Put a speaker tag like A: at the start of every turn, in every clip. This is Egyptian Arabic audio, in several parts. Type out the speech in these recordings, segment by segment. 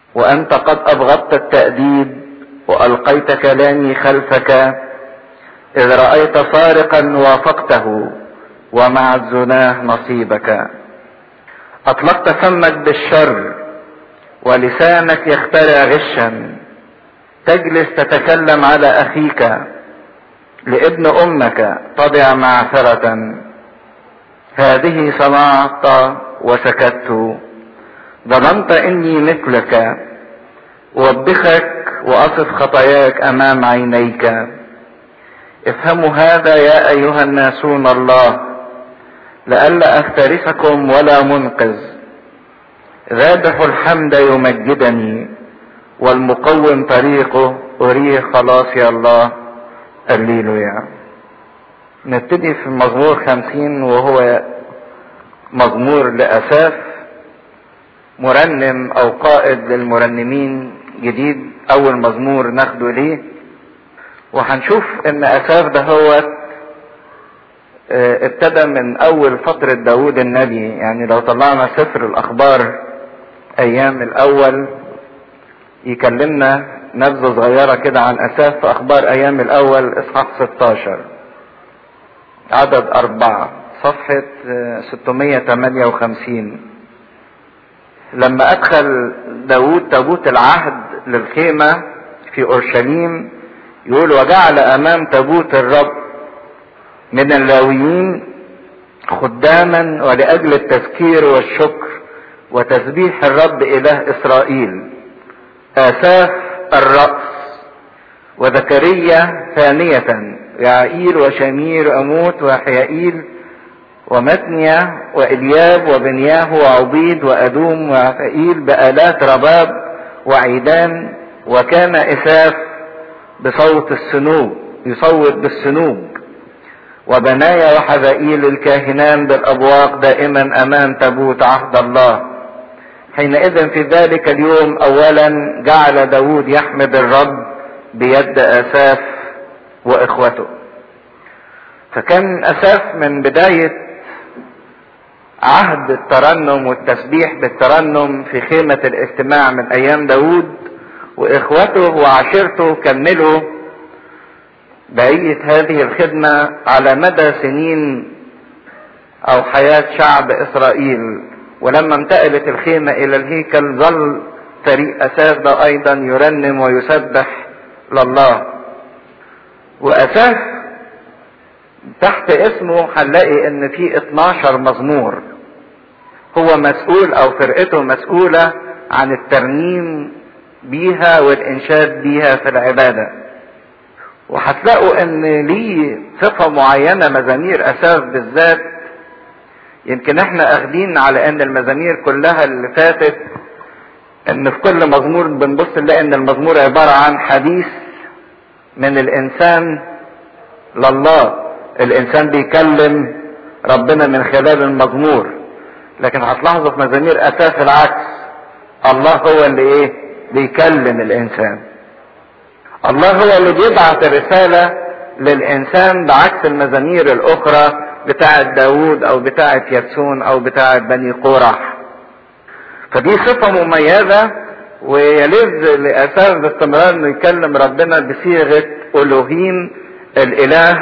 A: وانت قد ابغضت التأديب والقيت كلامي خلفك اذ رأيت سارقا وافقته ومع الزناه نصيبك اطلقت فمك بالشر ولسانك يخترع غشا تجلس تتكلم على اخيك لابن امك تضع معثرة هذه صنعت وسكت ظننت اني مثلك اوبخك واصف خطاياك امام عينيك افهموا هذا يا ايها الناسون الله لئلا افترسكم ولا منقذ ذابح الحمد يمجدني والمقوم طريقه اريه خلاص يا الله الليلويا نبتدي في مزمور خمسين وهو مزمور لأساف مرنم او قائد للمرنمين جديد اول مزمور ناخده ليه وهنشوف ان اساف ده هو ابتدى من اول فترة داود النبي يعني لو طلعنا سفر الاخبار ايام الاول يكلمنا نبذة صغيرة كده عن اساف في اخبار ايام الاول اصحاح 16 عدد اربعة صفحة 658 لما ادخل داود تابوت العهد للخيمة في اورشليم يقول وجعل امام تابوت الرب من اللاويين خداما ولاجل التذكير والشكر وتسبيح الرب اله اسرائيل اساف الرأس وزكريا ثانية يعائيل وشمير اموت وحيائيل ومتنيا وإلياب وبنياه وعبيد وأدوم وعفائيل بآلات رباب وعيدان وكان إساف بصوت السنوب يصوت بالسنوب وبنايا وحذائيل الكاهنان بالأبواق دائما أمام تابوت عهد الله حينئذ في ذلك اليوم أولا جعل داود يحمد الرب بيد أساف وإخوته فكان أساف من بداية عهد الترنم والتسبيح بالترنم في خيمة الاجتماع من ايام داود واخوته وعشيرته كملوا بقية هذه الخدمة على مدى سنين او حياة شعب اسرائيل ولما انتقلت الخيمة الى الهيكل ظل فريق اساس ده ايضا يرنم ويسبح لله واساس تحت اسمه هنلاقي ان في 12 مزمور هو مسؤول او فرقته مسؤولة عن الترنيم بيها والانشاد بيها في العبادة وهتلاقوا ان ليه صفة معينة مزامير اساس بالذات يمكن احنا اخدين على ان المزامير كلها اللي فاتت ان في كل مزمور بنبص نلاقي ان المزمور عبارة عن حديث من الانسان لله الانسان بيكلم ربنا من خلال المزمور لكن هتلاحظوا في مزامير اساس العكس الله هو اللي ايه بيكلم الانسان الله هو اللي بيبعث الرسالة للانسان بعكس المزامير الاخرى بتاعة داود او بتاعة يتسون او بتاعة بني قورح فدي صفة مميزة ويلذ لاساس باستمرار انه يكلم ربنا بصيغة الوهيم الاله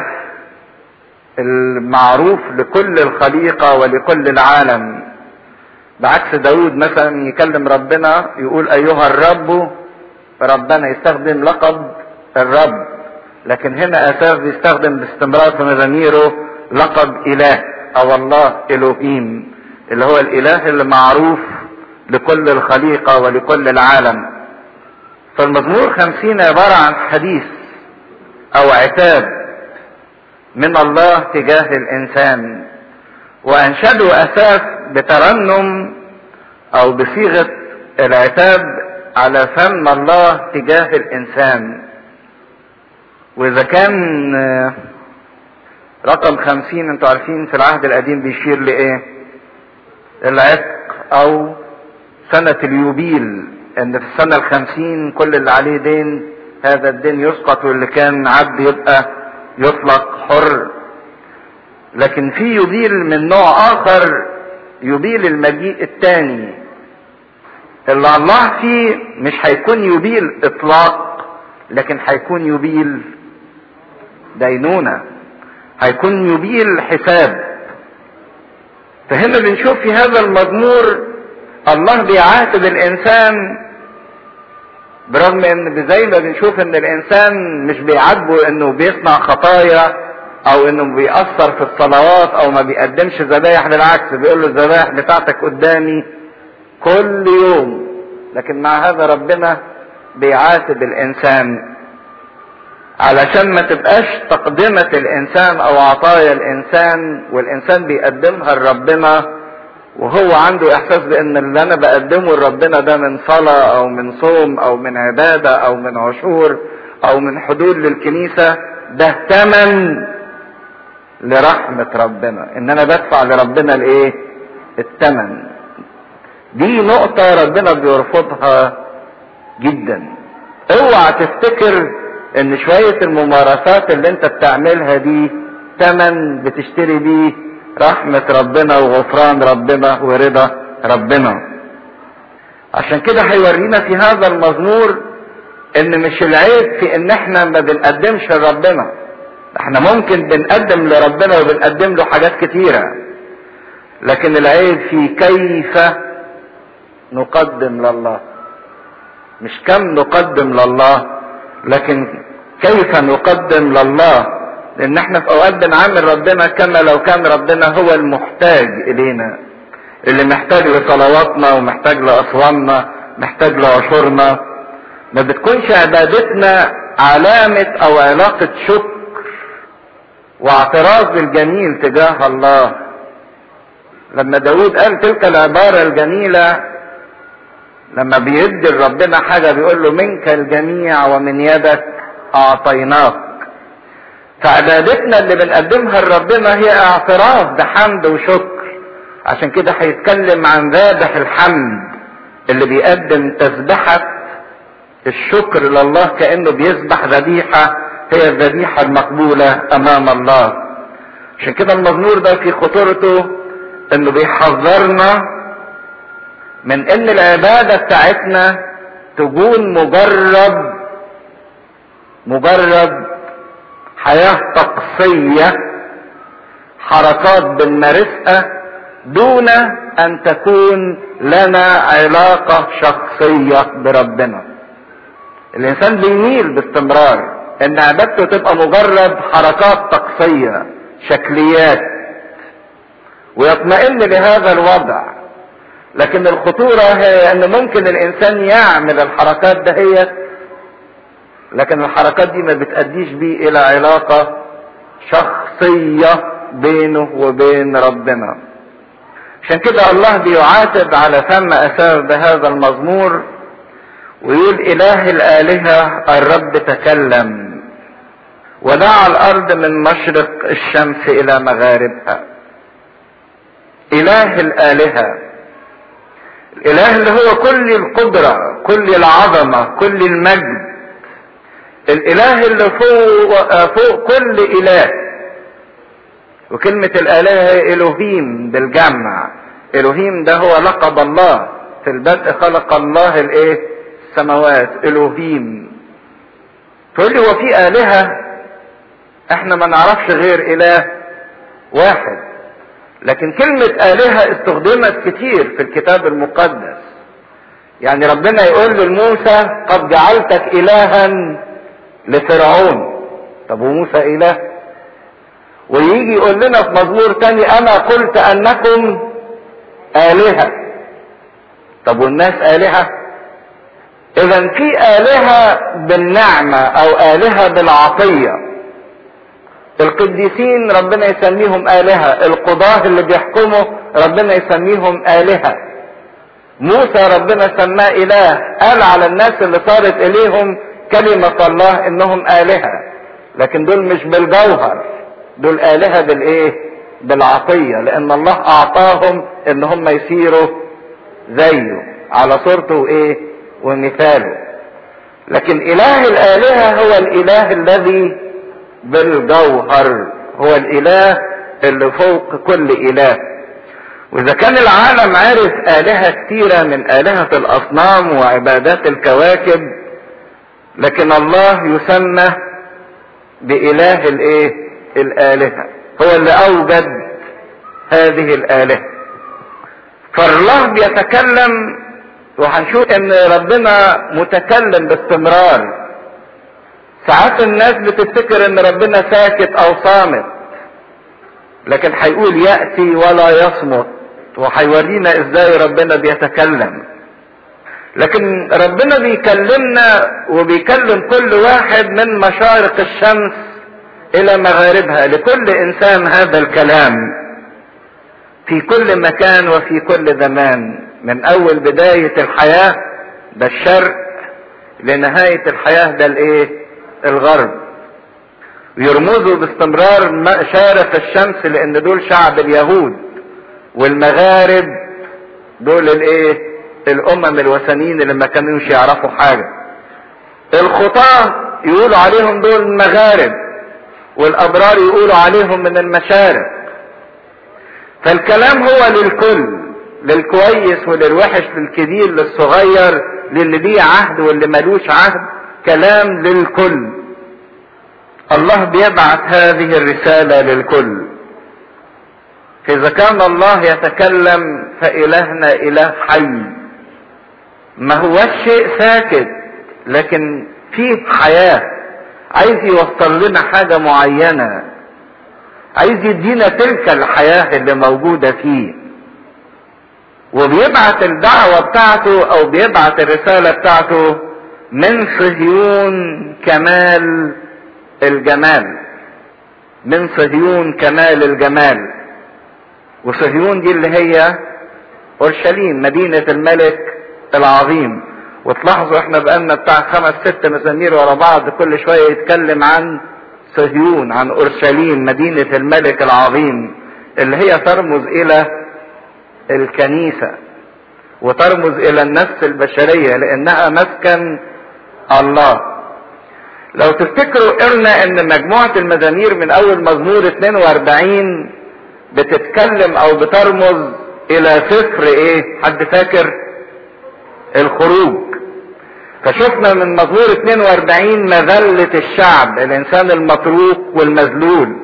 A: المعروف لكل الخليقة ولكل العالم بعكس داود مثلا يكلم ربنا يقول ايها الرب ربنا يستخدم لقب الرب لكن هنا اساس بيستخدم باستمرار في مزاميره لقب اله او الله الوهيم اللي هو الاله اللي معروف لكل الخليقة ولكل العالم فالمزمور خمسين عبارة عن حديث او عتاب من الله تجاه الانسان وانشدوا اساس بترنم او بصيغة العتاب على فم الله تجاه الانسان واذا كان رقم خمسين انتوا عارفين في العهد القديم بيشير لايه العتق او سنة اليوبيل ان في السنة الخمسين كل اللي عليه دين هذا الدين يسقط واللي كان عبد يبقى يطلق حر لكن في يبيل من نوع اخر يبيل المجيء الثاني اللي الله فيه مش هيكون يبيل اطلاق لكن هيكون يبيل دينونة هيكون يبيل حساب فهنا بنشوف في هذا المزمور الله بيعاتب الانسان برغم ان زي ما بنشوف ان الانسان مش بيعاتبه انه بيصنع خطايا او انه بيأثر في الصلوات او ما بيقدمش ذبايح بالعكس بيقول له الذبايح بتاعتك قدامي كل يوم لكن مع هذا ربنا بيعاتب الانسان علشان ما تبقاش تقدمة الانسان او عطايا الانسان والانسان بيقدمها لربنا وهو عنده احساس بان اللي انا بقدمه لربنا ده من صلاة او من صوم او من عبادة او من عشور او من حدود للكنيسة ده تمن لرحمة ربنا ان انا بدفع لربنا الايه التمن دي نقطة ربنا بيرفضها جدا اوعى تفتكر ان شوية الممارسات اللي انت بتعملها دي تمن بتشتري بيه رحمة ربنا وغفران ربنا ورضا ربنا عشان كده هيورينا في هذا المزمور ان مش العيب في ان احنا ما بنقدمش لربنا احنا ممكن بنقدم لربنا وبنقدم له حاجات كتيرة لكن العيب في كيف نقدم لله مش كم نقدم لله لكن كيف نقدم لله لان احنا في اوقات بنعامل ربنا كما لو كان ربنا هو المحتاج الينا اللي محتاج لصلواتنا ومحتاج لاصوامنا محتاج لعشورنا ما بتكونش عبادتنا علامة او علاقة شكر واعتراف بالجميل تجاه الله لما داود قال تلك العبارة الجميلة لما بيدي لربنا حاجة بيقول له منك الجميع ومن يدك اعطيناك فعبادتنا اللي بنقدمها لربنا هي اعتراف بحمد وشكر عشان كده هيتكلم عن ذابح الحمد اللي بيقدم تسبحة الشكر لله كأنه بيذبح ذبيحة هي الذبيحة المقبولة أمام الله عشان كده المزمور ده في خطورته انه بيحذرنا من ان العبادة بتاعتنا تكون مجرد مجرد حياة طقسية حركات بنمارسها دون ان تكون لنا علاقة شخصية بربنا الانسان بيميل باستمرار ان عبادته تبقى مجرد حركات طقسية شكليات ويطمئن لهذا الوضع لكن الخطورة هي ان ممكن الانسان يعمل الحركات دهيت لكن الحركات دي ما بتأديش بيه الى علاقة شخصية بينه وبين ربنا عشان كده الله بيعاتب على فم اساس بهذا المزمور ويقول اله الالهة الرب تكلم ودعا الارض من مشرق الشمس الى مغاربها اله الالهة الاله اللي هو كل القدرة كل العظمة كل المجد الاله اللي فوق, فوق كل اله وكلمة الاله هي الوهيم بالجمع الوهيم ده هو لقب الله في البدء خلق الله الايه السماوات الوهيم تقول لي هو في الهة احنا ما نعرفش غير اله واحد لكن كلمة آلهة استخدمت كتير في الكتاب المقدس يعني ربنا يقول لموسى قد جعلتك إلها لفرعون طب وموسى إله ويجي يقول لنا في مزمور تاني أنا قلت أنكم آلهة طب والناس آلهة إذا في آلهة بالنعمة أو آلهة بالعطية القديسين ربنا يسميهم آلهة القضاة اللي بيحكموا ربنا يسميهم آلهة موسى ربنا سماه إله قال على الناس اللي صارت إليهم كلمة الله إنهم آلهة لكن دول مش بالجوهر دول آلهة بالإيه بالعطية لأن الله أعطاهم إن هم يصيروا زيه على صورته وإيه ومثاله لكن إله الآلهة هو الإله الذي بالجوهر هو الاله اللي فوق كل اله واذا كان العالم عرف الهة كتيرة من الهة الاصنام وعبادات الكواكب لكن الله يسمى باله الايه الالهة هو اللي اوجد هذه الالهة فالله بيتكلم وهنشوف ان ربنا متكلم باستمرار ساعات الناس بتفتكر ان ربنا ساكت او صامت لكن هيقول ياتي ولا يصمت وهيورينا ازاي ربنا بيتكلم لكن ربنا بيكلمنا وبيكلم كل واحد من مشارق الشمس الى مغاربها لكل انسان هذا الكلام في كل مكان وفي كل زمان من اول بداية الحياة ده الشرق لنهاية الحياة ده الايه الغرب ويرمزوا باستمرار مشارق الشمس لان دول شعب اليهود والمغارب دول الايه الامم الوثنيين اللي ما كانوش يعرفوا حاجة الخطاة يقولوا عليهم دول المغارب والابرار يقولوا عليهم من المشارق فالكلام هو للكل للكويس وللوحش للكبير للصغير للي ليه عهد واللي ملوش عهد كلام للكل الله بيبعث هذه الرسالة للكل فإذا كان الله يتكلم فإلهنا إله حي ما هو شيء ساكت لكن فيه حياة عايز يوصل لنا حاجة معينة عايز يدينا تلك الحياة اللي موجودة فيه وبيبعت الدعوة بتاعته او بيبعت الرسالة بتاعته من صهيون كمال الجمال من صهيون كمال الجمال وصهيون دي اللي هي اورشليم مدينة الملك العظيم وتلاحظوا احنا بقالنا بتاع خمس ست مزامير ورا بعض كل شوية يتكلم عن صهيون عن اورشليم مدينة الملك العظيم اللي هي ترمز الى الكنيسة وترمز الى النفس البشرية لانها مسكن الله لو تفتكروا قلنا ان مجموعة المزامير من اول مزمور 42 بتتكلم او بترمز الى سفر ايه حد فاكر الخروج فشفنا من مزمور 42 مذلة الشعب الانسان المطروق والمذلول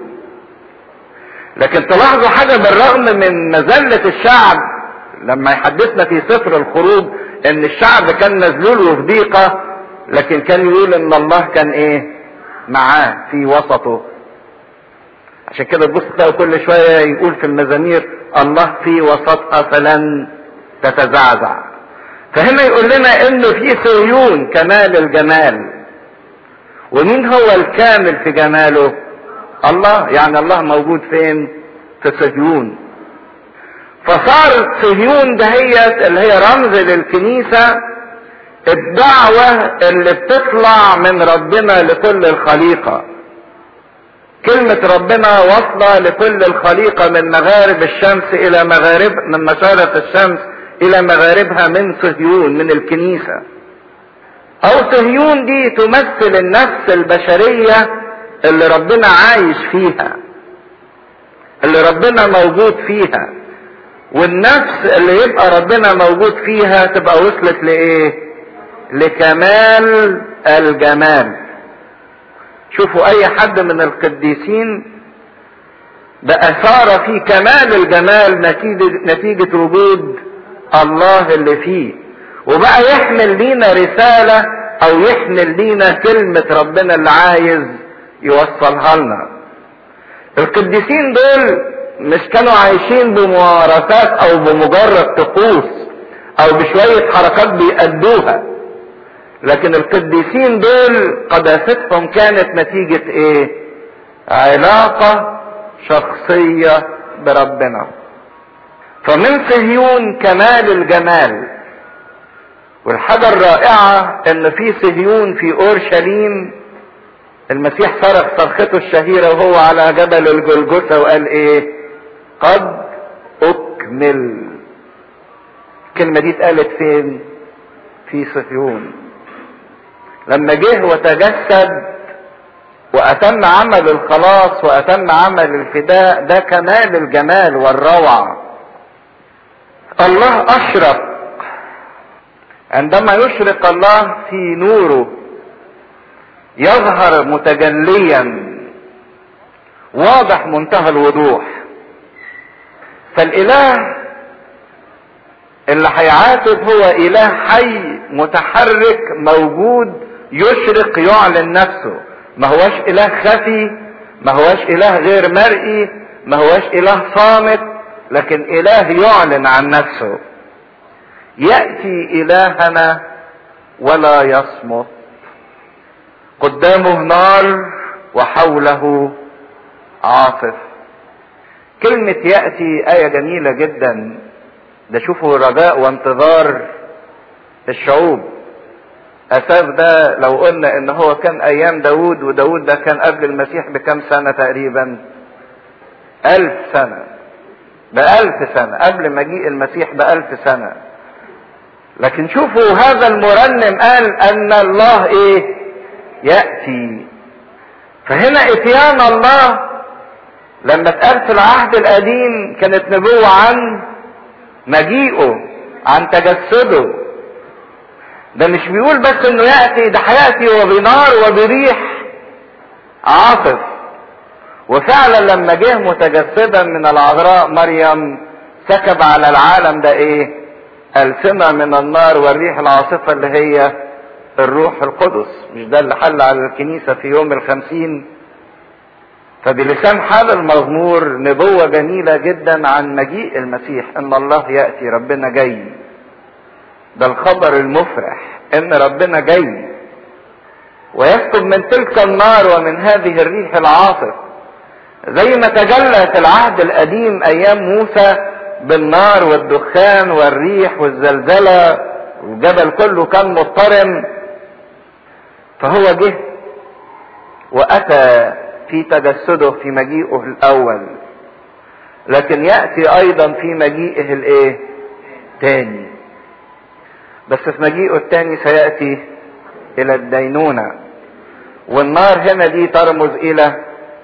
A: لكن تلاحظوا حاجة بالرغم من مذلة الشعب لما يحدثنا في سفر الخروج ان الشعب كان مذلول وفي ضيقة لكن كان يقول ان الله كان ايه معاه في وسطه عشان كده تبص تلاقوا كل شوية يقول في المزامير الله في وسطها فلن تتزعزع فهنا يقول لنا انه في صهيون كمال الجمال ومين هو الكامل في جماله الله يعني الله موجود فين في صهيون فصارت صهيون دهيت اللي هي رمز للكنيسة الدعوة اللي بتطلع من ربنا لكل الخليقة كلمة ربنا واصلة لكل الخليقة من مغارب الشمس إلى مغارب من مشارق الشمس إلى مغاربها من صهيون من الكنيسة أو صهيون دي تمثل النفس البشرية اللي ربنا عايش فيها اللي ربنا موجود فيها والنفس اللي يبقى ربنا موجود فيها تبقى وصلت لإيه؟ لكمال الجمال شوفوا اي حد من القديسين بقى صار في كمال الجمال نتيجة, نتيجة وجود الله اللي فيه وبقى يحمل لينا رسالة او يحمل لينا كلمة ربنا اللي عايز يوصلها لنا القديسين دول مش كانوا عايشين بممارسات او بمجرد طقوس او بشوية حركات بيأدوها لكن القديسين دول قداستهم كانت نتيجة ايه علاقة شخصية بربنا فمن صهيون كمال الجمال والحاجة الرائعة ان في صهيون في اورشليم المسيح صرخ صرخته الشهيرة وهو على جبل الجلجثة وقال ايه قد اكمل الكلمة دي اتقالت فين في صهيون لما جه وتجسد واتم عمل الخلاص واتم عمل الفداء ده كمال الجمال والروعة الله اشرق عندما يشرق الله في نوره يظهر متجليا واضح منتهى الوضوح فالاله اللي هيعاتب هو اله حي متحرك موجود يشرق يعلن نفسه ما هوش اله خفي ما هوش اله غير مرئي ما هوش اله صامت لكن اله يعلن عن نفسه ياتي الهنا ولا يصمت قدامه نار وحوله عاصف كلمة يأتي آية جميلة جدا ده شوفوا رجاء وانتظار الشعوب أساس ده لو قلنا ان هو كان ايام داود وداود ده كان قبل المسيح بكم سنة تقريبا ألف سنة بألف سنة قبل مجيء المسيح بألف سنة لكن شوفوا هذا المرنم قال ان الله ايه يأتي فهنا اتيان الله لما اتقال في العهد القديم كانت نبوة عن مجيئه عن تجسده ده مش بيقول بس انه يأتي ده هيأتي وبنار وبريح عاصف وفعلا لما جه متجسدا من العذراء مريم سكب على العالم ده ايه ألسنة من النار والريح العاصفة اللي هي الروح القدس مش ده اللي حل على الكنيسة في يوم الخمسين فبلسان حال المزمور نبوة جميلة جدا عن مجيء المسيح ان الله يأتي ربنا جاي ده الخبر المفرح ان ربنا جاي ويسكب من تلك النار ومن هذه الريح العاصف زي ما تجلى في العهد القديم ايام موسى بالنار والدخان والريح والزلزلة والجبل كله كان مضطرم فهو جه واتى في تجسده في مجيئه الاول لكن ياتي ايضا في مجيئه الايه تاني بس في مجيئه التاني سياتي الى الدينونه والنار هنا دي ترمز الى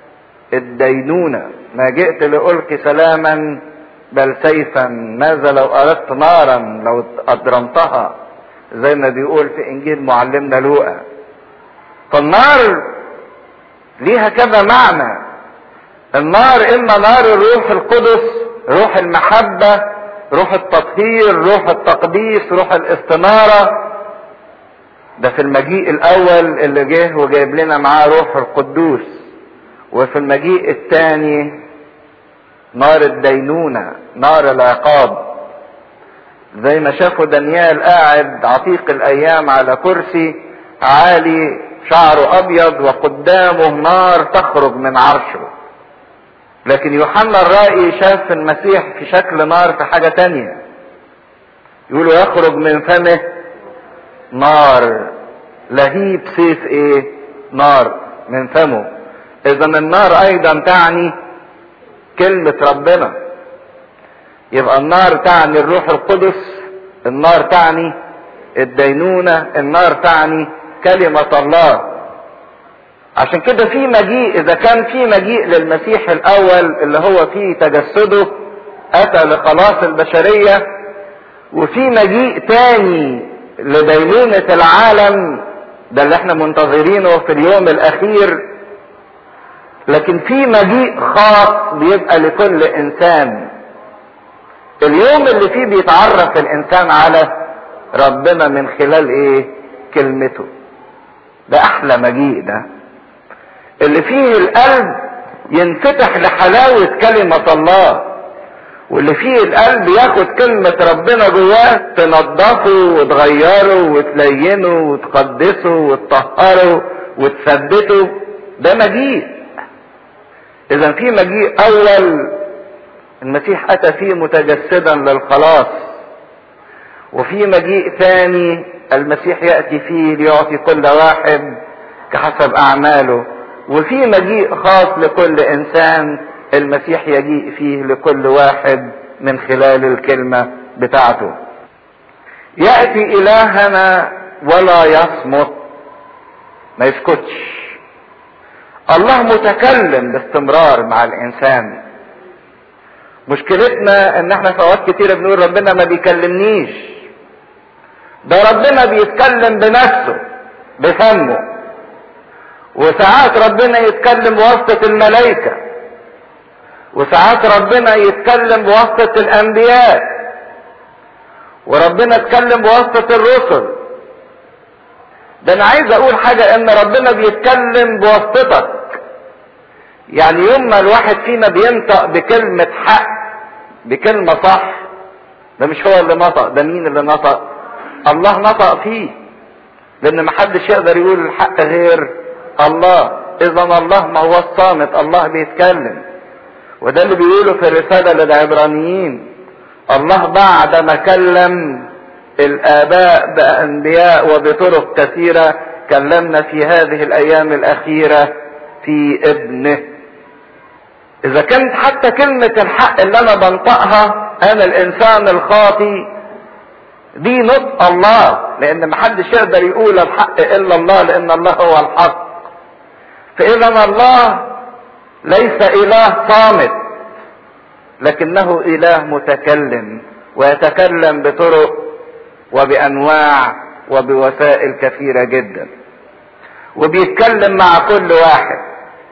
A: الدينونه ما جئت لألقي سلاما بل سيفا ماذا لو اردت نارا لو اضرمتها زي ما بيقول في انجيل معلمنا لوقا فالنار ليها كذا معنى النار اما نار الروح القدس روح المحبة روح التطهير روح التقديس روح الاستنارة ده في المجيء الاول اللي جه وجايب لنا معاه روح القدوس وفي المجيء الثاني نار الدينونة نار العقاب زي ما شافوا دانيال قاعد عتيق الايام على كرسي عالي شعره ابيض وقدامه نار تخرج من عرشه لكن يوحنا الرائي شاف المسيح في شكل نار في حاجة تانية يقولوا يخرج من فمه نار لهيب سيف ايه نار من فمه اذا النار ايضا تعني كلمة ربنا يبقى النار تعني الروح القدس النار تعني الدينونة النار تعني كلمة الله عشان كده في مجيء اذا كان في مجيء للمسيح الاول اللي هو فيه تجسده اتى لخلاص البشرية وفي مجيء تاني لدينونة العالم ده اللي احنا منتظرينه في اليوم الاخير لكن في مجيء خاص بيبقى لكل انسان اليوم اللي فيه بيتعرف الانسان على ربنا من خلال ايه كلمته ده احلى مجيء ده اللي فيه القلب ينفتح لحلاوة كلمة الله واللي فيه القلب ياخد كلمة ربنا جواه تنضفه وتغيره وتلينه وتقدسه وتطهره وتثبته ده مجيء اذا في مجيء اول المسيح اتى فيه متجسدا للخلاص وفي مجيء ثاني المسيح ياتي فيه ليعطي كل واحد كحسب اعماله وفي مجيء خاص لكل انسان المسيح يجيء فيه لكل واحد من خلال الكلمه بتاعته ياتي الهنا ولا يصمت ما يسكتش الله متكلم باستمرار مع الانسان مشكلتنا ان احنا في اوقات كتيرة بنقول ربنا ما بيكلمنيش ده ربنا بيتكلم بنفسه بفمه وساعات ربنا يتكلم بواسطة الملائكة وساعات ربنا يتكلم بواسطة الانبياء وربنا اتكلم بواسطة الرسل ده انا عايز اقول حاجة ان ربنا بيتكلم بواسطتك يعني يوم ما الواحد فينا بينطق بكلمة حق بكلمة صح ده مش هو اللي نطق ده مين اللي نطق الله نطق فيه لان محدش يقدر يقول الحق غير الله اذا الله ما هو الصامت الله بيتكلم وده اللي بيقوله في الرسالة للعبرانيين الله بعد ما كلم الاباء بانبياء وبطرق كثيرة كلمنا في هذه الايام الاخيرة في ابنه اذا كانت حتى كلمة الحق اللي انا بنطقها انا الانسان الخاطي دي نطق الله لان محدش يقدر يقول الحق الا الله لان الله هو الحق فاذا الله ليس اله صامت لكنه اله متكلم ويتكلم بطرق وبانواع وبوسائل كثيره جدا وبيتكلم مع كل واحد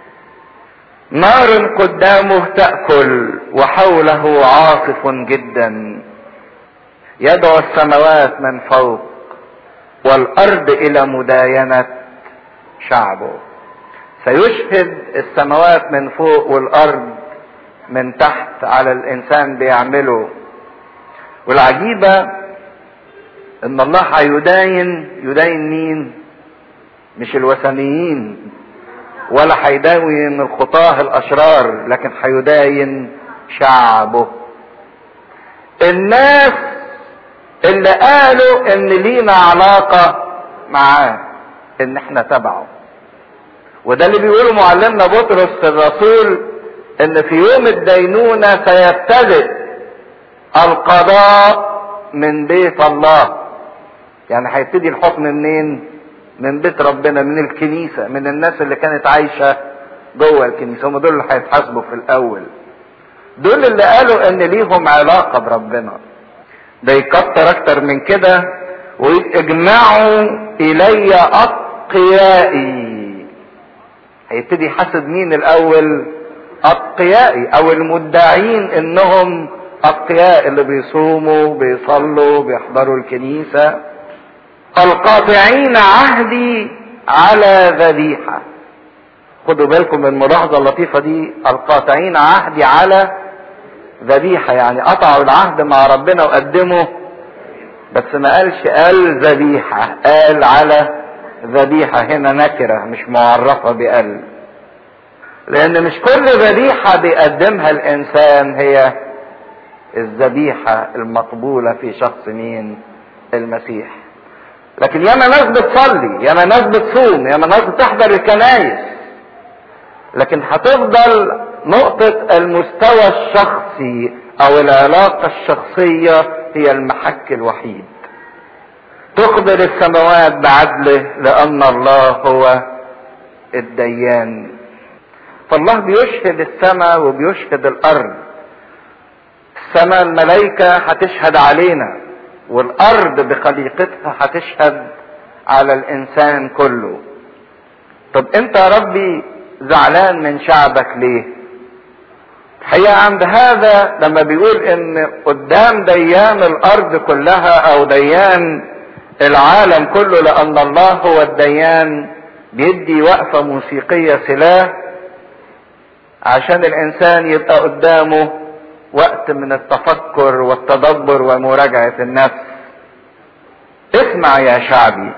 A: نار قدامه تاكل وحوله عاصف جدا يدعو السماوات من فوق والارض الى مداينه شعبه سيشهد السماوات من فوق والارض من تحت على الانسان بيعمله والعجيبه ان الله هيداين يداين مين مش الوثنيين ولا هيداين الخطاه الاشرار لكن هيداين شعبه الناس اللي قالوا ان لينا علاقة معاه ان احنا تبعه وده اللي بيقوله معلمنا بطرس الرسول ان في يوم الدينونة سيبتدئ القضاء من بيت الله يعني هيبتدي الحكم منين من بيت ربنا من الكنيسة من الناس اللي كانت عايشة جوه الكنيسة هم دول اللي هيتحاسبوا في الاول دول اللي قالوا ان ليهم علاقة بربنا ده يكتر اكتر من كده ويجمعوا الي اتقيائي هيبتدي يحاسب مين الاول اتقيائي او المدعين انهم اتقياء اللي بيصوموا بيصلوا بيحضروا الكنيسة القاطعين عهدي على ذبيحة خدوا بالكم من الملاحظة اللطيفة دي القاطعين عهدي على ذبيحة يعني قطعوا العهد مع ربنا وقدموا بس ما قالش قال ذبيحة قال على ذبيحة هنا نكرة مش معرفة بقلب لان مش كل ذبيحة بيقدمها الانسان هي الذبيحة المقبولة في شخص مين المسيح لكن ياما ناس بتصلي ياما ناس بتصوم ياما ناس بتحضر الكنايس لكن هتفضل نقطة المستوى الشخصي او العلاقة الشخصية هي المحك الوحيد تخبر السماوات بعدله لان الله هو الديان فالله بيشهد السماء وبيشهد الارض السماء الملائكة هتشهد علينا والارض بخليقتها هتشهد على الانسان كله طب انت يا ربي زعلان من شعبك ليه الحقيقة عند هذا لما بيقول ان قدام ديان الارض كلها او ديان العالم كله لان الله هو الديان بيدي وقفة موسيقية سلاح عشان الانسان يبقى قدامه وقت من التفكر والتدبر ومراجعة النفس اسمع يا شعبي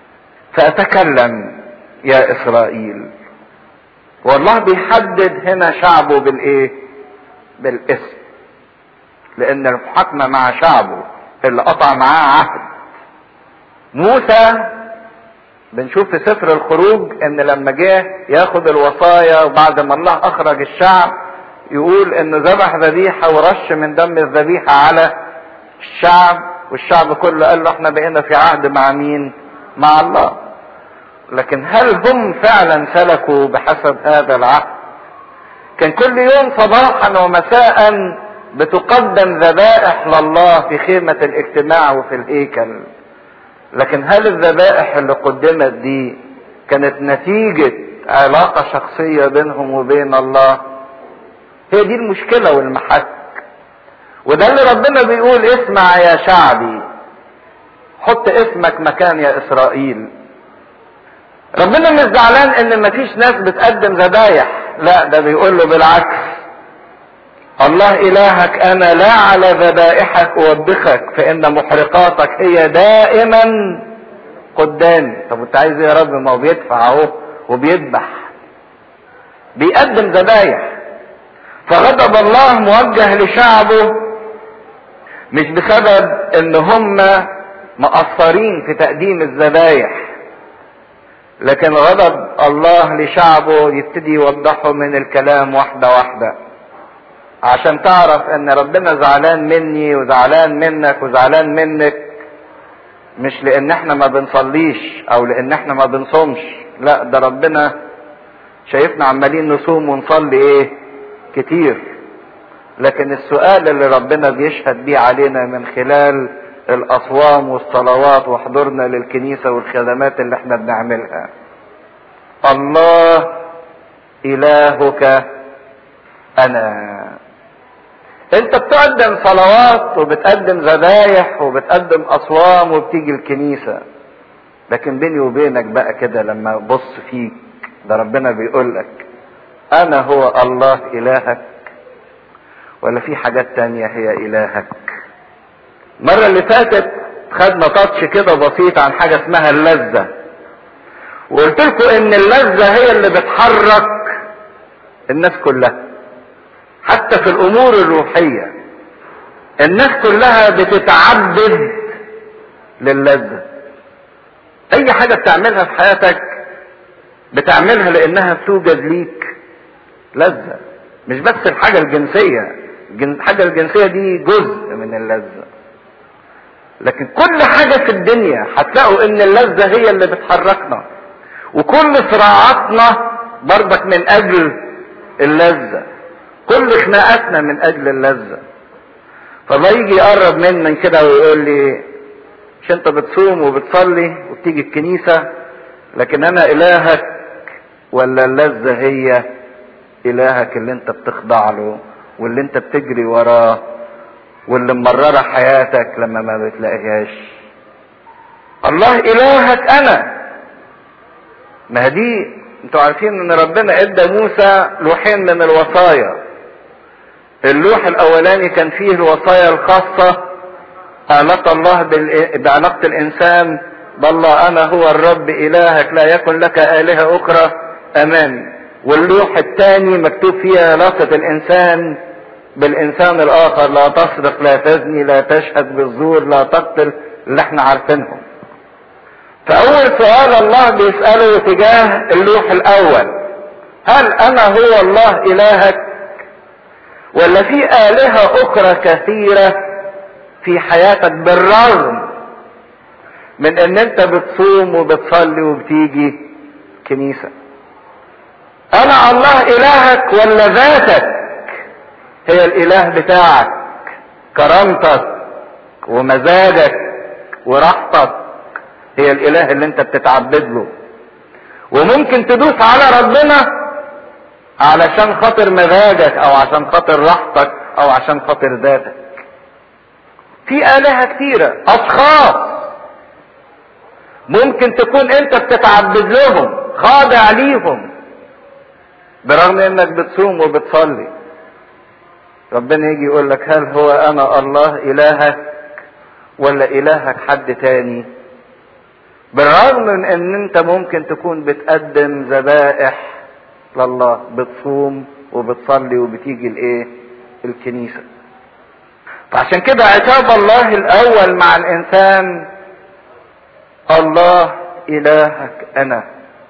A: فاتكلم يا اسرائيل والله بيحدد هنا شعبه بالايه بالاسم لان المحاكمه مع شعبه اللي قطع معاه عهد موسى بنشوف في سفر الخروج ان لما جه ياخد الوصايا وبعد ما الله اخرج الشعب يقول انه ذبح ذبيحه ورش من دم الذبيحه على الشعب والشعب كله قال له احنا بقينا في عهد مع مين؟ مع الله. لكن هل هم فعلا سلكوا بحسب هذا العهد؟ كان كل يوم صباحا ومساء بتقدم ذبائح لله في خيمة الاجتماع وفي الهيكل لكن هل الذبائح اللي قدمت دي كانت نتيجة علاقة شخصية بينهم وبين الله هي دي المشكلة والمحك وده اللي ربنا بيقول اسمع يا شعبي حط اسمك مكان يا اسرائيل ربنا مش زعلان ان مفيش ناس بتقدم ذبايح لا ده بيقول له بالعكس الله الهك انا لا على ذبائحك اوبخك فان محرقاتك هي دائما قدامي طب انت عايز ايه يا رب ما هو بيدفع اهو وبيذبح بيقدم ذبايح فغضب الله موجه لشعبه مش بسبب ان هم مقصرين في تقديم الذبايح لكن غضب الله لشعبه يبتدي يوضحه من الكلام واحدة واحدة عشان تعرف ان ربنا زعلان مني وزعلان منك وزعلان منك مش لان احنا ما بنصليش او لان احنا ما بنصومش لا ده ربنا شايفنا عمالين نصوم ونصلي ايه كتير لكن السؤال اللي ربنا بيشهد بيه علينا من خلال الاصوام والصلوات وحضورنا للكنيسة والخدمات اللي احنا بنعملها الله الهك انا انت بتقدم صلوات وبتقدم ذبايح وبتقدم اصوام وبتيجي الكنيسة لكن بيني وبينك بقى كده لما ابص فيك ده ربنا بيقول لك انا هو الله الهك ولا في حاجات تانية هي الهك المرة اللي فاتت خدنا تاتش كده بسيط عن حاجة اسمها اللذة وقلت لكم ان اللذة هي اللي بتحرك الناس كلها حتى في الامور الروحية الناس كلها بتتعبد للذة اي حاجة بتعملها في حياتك بتعملها لانها بتوجد ليك لذة مش بس الحاجة الجنسية الحاجة الجنسية دي جزء من اللذة لكن كل حاجة في الدنيا هتلاقوا ان اللذة هي اللي بتحركنا وكل صراعاتنا برضك من اجل اللذة كل خناقاتنا من اجل اللذة فالله يجي يقرب مني كده ويقول لي مش انت بتصوم وبتصلي وبتيجي الكنيسة لكن انا الهك ولا اللذة هي الهك اللي انت بتخضع له واللي انت بتجري وراه واللي مررة حياتك لما ما بتلاقيهاش الله الهك انا ما دي انتوا عارفين ان ربنا ادى موسى لوحين من الوصايا اللوح الاولاني كان فيه الوصايا الخاصة علاقة الله بعلاقة الانسان بالله انا هو الرب الهك لا يكن لك الهة اخرى امامي واللوح الثاني مكتوب فيه علاقة الانسان بالانسان الاخر لا تسرق لا تزني لا تشهد بالزور لا تقتل اللي احنا عارفينهم فاول سؤال الله بيسأله تجاه اللوح الاول هل انا هو الله الهك ولا في الهة اخرى كثيرة في حياتك بالرغم من ان انت بتصوم وبتصلي وبتيجي كنيسة انا الله الهك ولا ذاتك هي الاله بتاعك كرامتك ومزاجك وراحتك هي الاله اللي انت بتتعبد له وممكن تدوس على ربنا علشان خاطر مزاجك او عشان خاطر راحتك او عشان خاطر ذاتك في الهه كتيره اشخاص ممكن تكون انت بتتعبد لهم خاضع ليهم برغم انك بتصوم وبتصلي ربنا يجي يقول لك هل هو انا الله الهك ولا الهك حد تاني بالرغم من ان انت ممكن تكون بتقدم ذبائح لله بتصوم وبتصلي وبتيجي الايه الكنيسة فعشان كده عتاب الله الاول مع الانسان الله الهك انا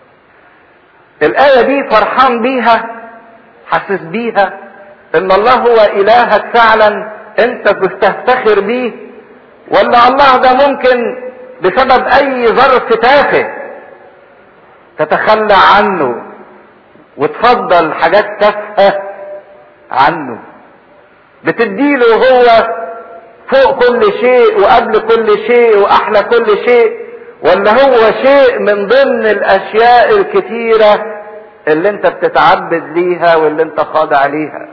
A: الايه دي فرحان بيها حاسس بيها ان الله هو الهك فعلا انت بتفتخر بيه ولا الله ده ممكن بسبب اي ظرف تافه تتخلى عنه وتفضل حاجات تافهه عنه بتديله هو فوق كل شيء وقبل كل شيء واحلى كل شيء ولا هو شيء من ضمن الاشياء الكتيرة اللي انت بتتعبد ليها واللي انت خاضع ليها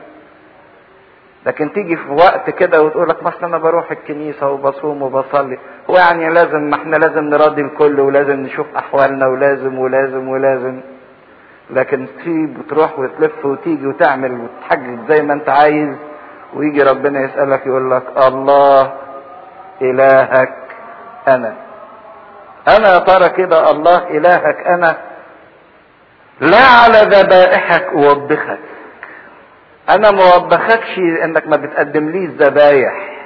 A: لكن تيجي في وقت كده وتقول لك مثلا انا بروح الكنيسة وبصوم وبصلي هو يعني لازم ما احنا لازم نراضي الكل ولازم نشوف احوالنا ولازم ولازم ولازم لكن تسيب وتروح وتلف وتيجي وتعمل وتحجج زي ما انت عايز ويجي ربنا يسألك يقول لك الله إلهك أنا أنا يا ترى كده الله إلهك أنا لا على ذبائحك أوبخك أنا ما وبخكش إنك ما بتقدمليش ذبايح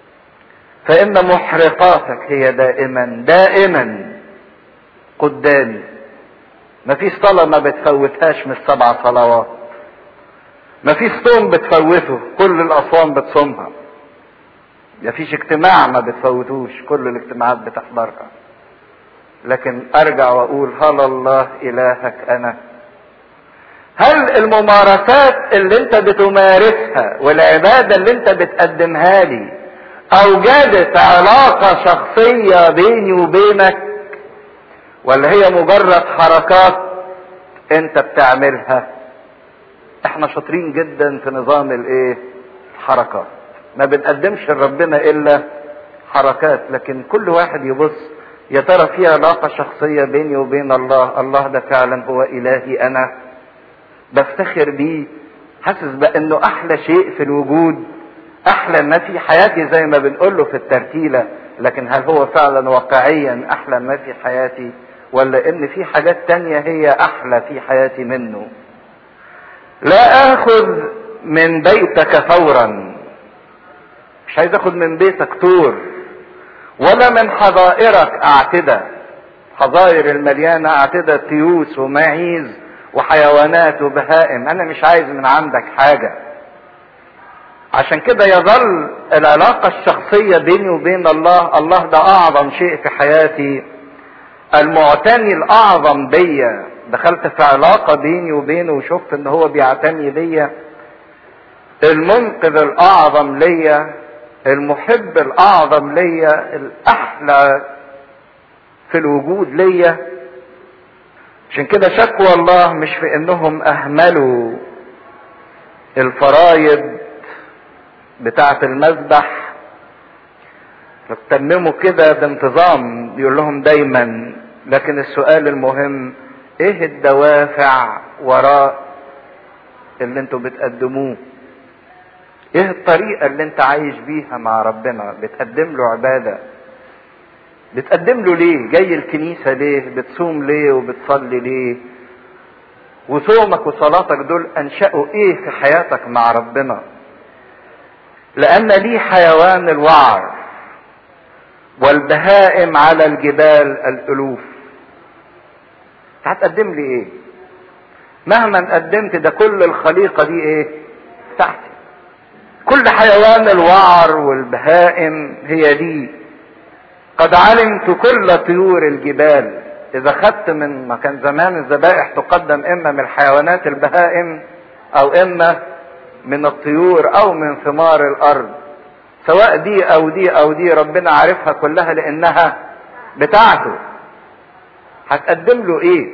A: فإن محرقاتك هي دائما دائما قدامي مفيش صلاة ما بتفوتهاش من السبع صلوات مفيش صوم بتفوته كل الأصوام بتصومها مفيش اجتماع ما بتفوتوش كل الاجتماعات بتحضرها لكن ارجع واقول هل الله الهك انا هل الممارسات اللي انت بتمارسها والعبادة اللي انت بتقدمها لي اوجدت علاقة شخصية بيني وبينك ولا هي مجرد حركات انت بتعملها احنا شاطرين جدا في نظام الايه الحركات ما بنقدمش لربنا الا حركات لكن كل واحد يبص يا ترى في علاقة شخصية بيني وبين الله الله ده فعلا هو الهي انا بفتخر بيه حاسس بانه احلى شيء في الوجود احلى ما في حياتي زي ما بنقول له في الترتيلة لكن هل هو فعلا واقعيا احلى ما في حياتي ولا ان في حاجات تانية هي احلى في حياتي منه لا اخذ من بيتك فورا مش عايز اخد من بيتك طور ولا من حظائرك اعتدة حظائر المليانة اعتدة تيوس ومعيز وحيوانات وبهائم انا مش عايز من عندك حاجة عشان كده يظل العلاقة الشخصية بيني وبين الله الله ده اعظم شيء في حياتي المعتني الاعظم بيا دخلت في علاقة بيني وبينه وشفت ان هو بيعتني بيا المنقذ الاعظم ليا المحب الاعظم ليا الاحلى في الوجود ليا عشان كده شكوى الله مش في انهم اهملوا الفرايض بتاعة المذبح فتمموا كده بانتظام بيقول لهم دايما لكن السؤال المهم ايه الدوافع وراء اللي انتوا بتقدموه ايه الطريقة اللي انت عايش بيها مع ربنا بتقدم له عبادة بتقدم له ليه جاي الكنيسة ليه بتصوم ليه وبتصلي ليه وصومك وصلاتك دول انشأوا ايه في حياتك مع ربنا لان لي حيوان الوعر والبهائم على الجبال الالوف هتقدم لي ايه مهما قدمت ده كل الخليقة دي ايه بتاعتي كل حيوان الوعر والبهائم هي دي قد علمت كل طيور الجبال اذا خدت من ما كان زمان الذبائح تقدم اما من الحيوانات البهائم او اما من الطيور او من ثمار الارض سواء دي او دي او دي ربنا عارفها كلها لانها بتاعته هتقدم له ايه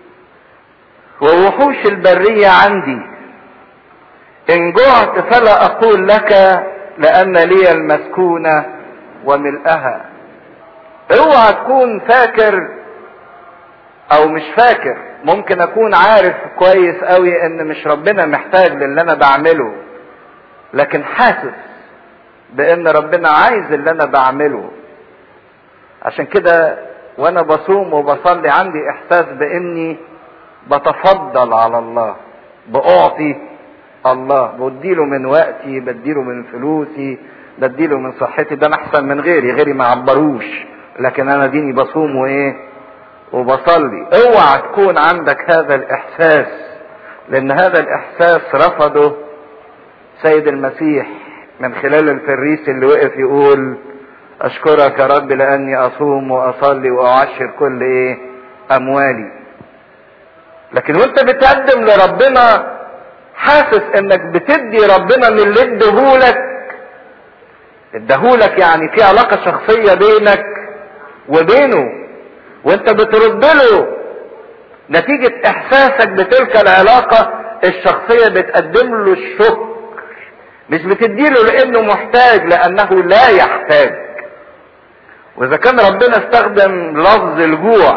A: ووحوش البرية عندي ان جعت فلا اقول لك لان لي المسكونة وملئها اوعى تكون فاكر او مش فاكر ممكن اكون عارف كويس قوي ان مش ربنا محتاج للي انا بعمله لكن حاسس بان ربنا عايز اللي انا بعمله عشان كده وانا بصوم وبصلي عندي احساس باني بتفضل على الله باعطي الله بديله من وقتي بديله من فلوسي بديله من صحتي ده انا احسن من غيري غيري ما عبروش لكن انا ديني بصوم وايه وبصلي اوعى تكون عندك هذا الاحساس لان هذا الاحساس رفضه سيد المسيح من خلال الفريس اللي وقف يقول اشكرك يا رب لاني اصوم واصلي واعشر كل ايه اموالي لكن وانت بتقدم لربنا حاسس انك بتدي ربنا من اللي اديهولك اديهولك يعني في علاقة شخصية بينك وبينه وانت بترد له نتيجة احساسك بتلك العلاقة الشخصية بتقدم له الشكر مش بتديله لانه محتاج لانه لا يحتاج واذا كان ربنا استخدم لفظ الجوع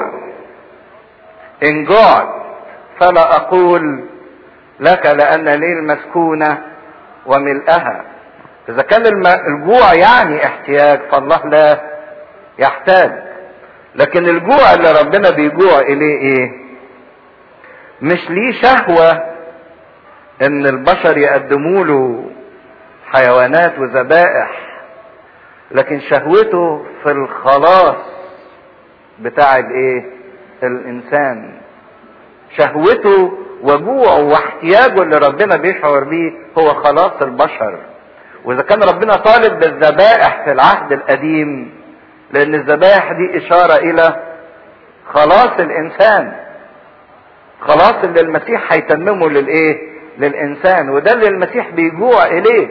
A: ان جوعت فلا اقول لك لان لي المسكونة وملئها اذا كان الجوع يعني احتياج فالله لا يحتاج لكن الجوع اللي ربنا بيجوع اليه ايه مش ليه شهوة ان البشر يقدموا له حيوانات وذبائح لكن شهوته في الخلاص بتاع الايه الانسان شهوته وجوعه واحتياجه اللي ربنا بيشعر بيه هو خلاص البشر واذا كان ربنا طالب بالذبائح في العهد القديم لان الذبائح دي اشارة الى خلاص الانسان خلاص اللي المسيح هيتممه للايه للانسان وده اللي المسيح بيجوع اليه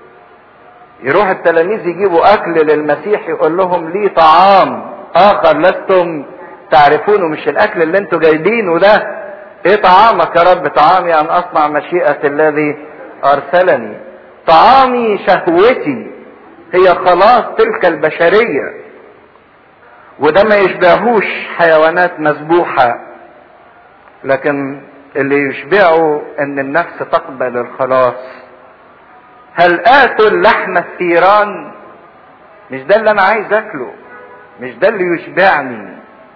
A: يروح التلاميذ يجيبوا اكل للمسيح يقول لهم لي طعام اخر لستم تعرفونه مش الاكل اللي انتوا جايبينه ده ايه طعامك يا رب طعامي ان اصنع مشيئة الذي ارسلني طعامي شهوتي هي خلاص تلك البشرية وده ما يشبهوش حيوانات مذبوحة لكن اللي يشبعه ان النفس تقبل الخلاص هل اكل لحم الثيران مش ده اللي انا عايز اكله مش ده اللي يشبعني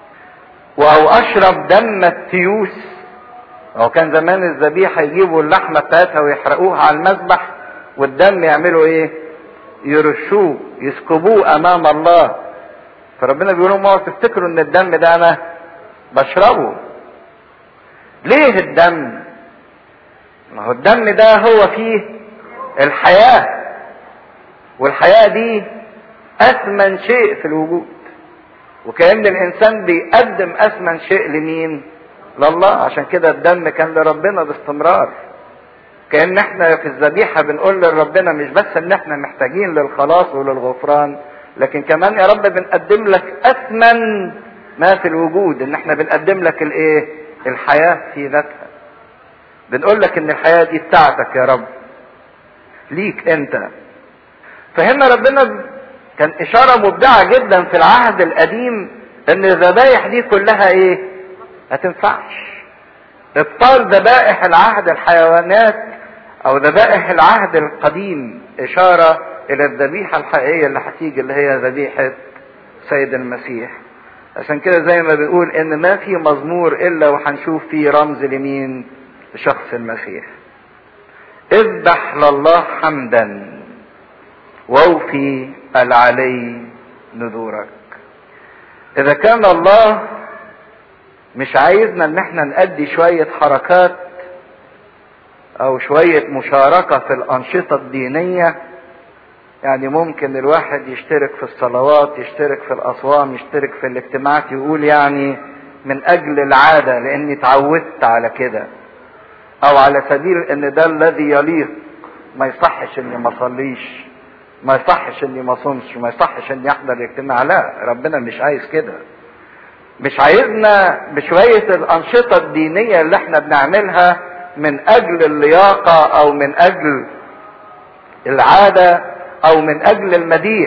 A: او اشرب دم التيوس هو كان زمان الذبيحه يجيبوا اللحمه بتاعتها ويحرقوها على المذبح والدم يعملوا ايه يرشوه يسكبوه امام الله فربنا بيقول لهم اوعوا تفتكروا ان الدم ده انا بشربه ليه الدم ما هو الدم ده هو فيه الحياه والحياه دي اثمن شيء في الوجود وكأن الانسان بيقدم اثمن شيء لمين لله عشان كده الدم كان لربنا باستمرار كأن احنا في الذبيحة بنقول لربنا مش بس ان احنا محتاجين للخلاص وللغفران لكن كمان يا رب بنقدم لك اثمن ما في الوجود ان احنا بنقدم لك الايه الحياة في ذاتها بنقول لك ان الحياة دي بتاعتك يا رب ليك انت فهنا ربنا كان اشارة مبدعة جدا في العهد القديم ان الذبايح دي كلها ايه ما تنفعش ابطال ذبائح العهد الحيوانات او ذبائح العهد القديم اشارة الى الذبيحة الحقيقية اللي هتيجي اللي هي ذبيحة سيد المسيح عشان كده زي ما بنقول ان ما في مزمور الا وهنشوف فيه رمز لمين لشخص المسيح اذبح لله حمدا واوفي العلي نذورك اذا كان الله مش عايزنا ان احنا نأدي شوية حركات او شوية مشاركة في الانشطة الدينية يعني ممكن الواحد يشترك في الصلوات يشترك في الاصوام يشترك في الاجتماعات يقول يعني من اجل العادة لاني اتعودت على كده او على سبيل ان ده الذي يليق ما يصحش اني ما اصليش ما يصحش اني ما اصومش ما يصحش اني احضر الاجتماع لا ربنا مش عايز كده مش عايزنا بشوية الأنشطة الدينية اللي احنا بنعملها من أجل اللياقة أو من أجل العادة أو من أجل المديح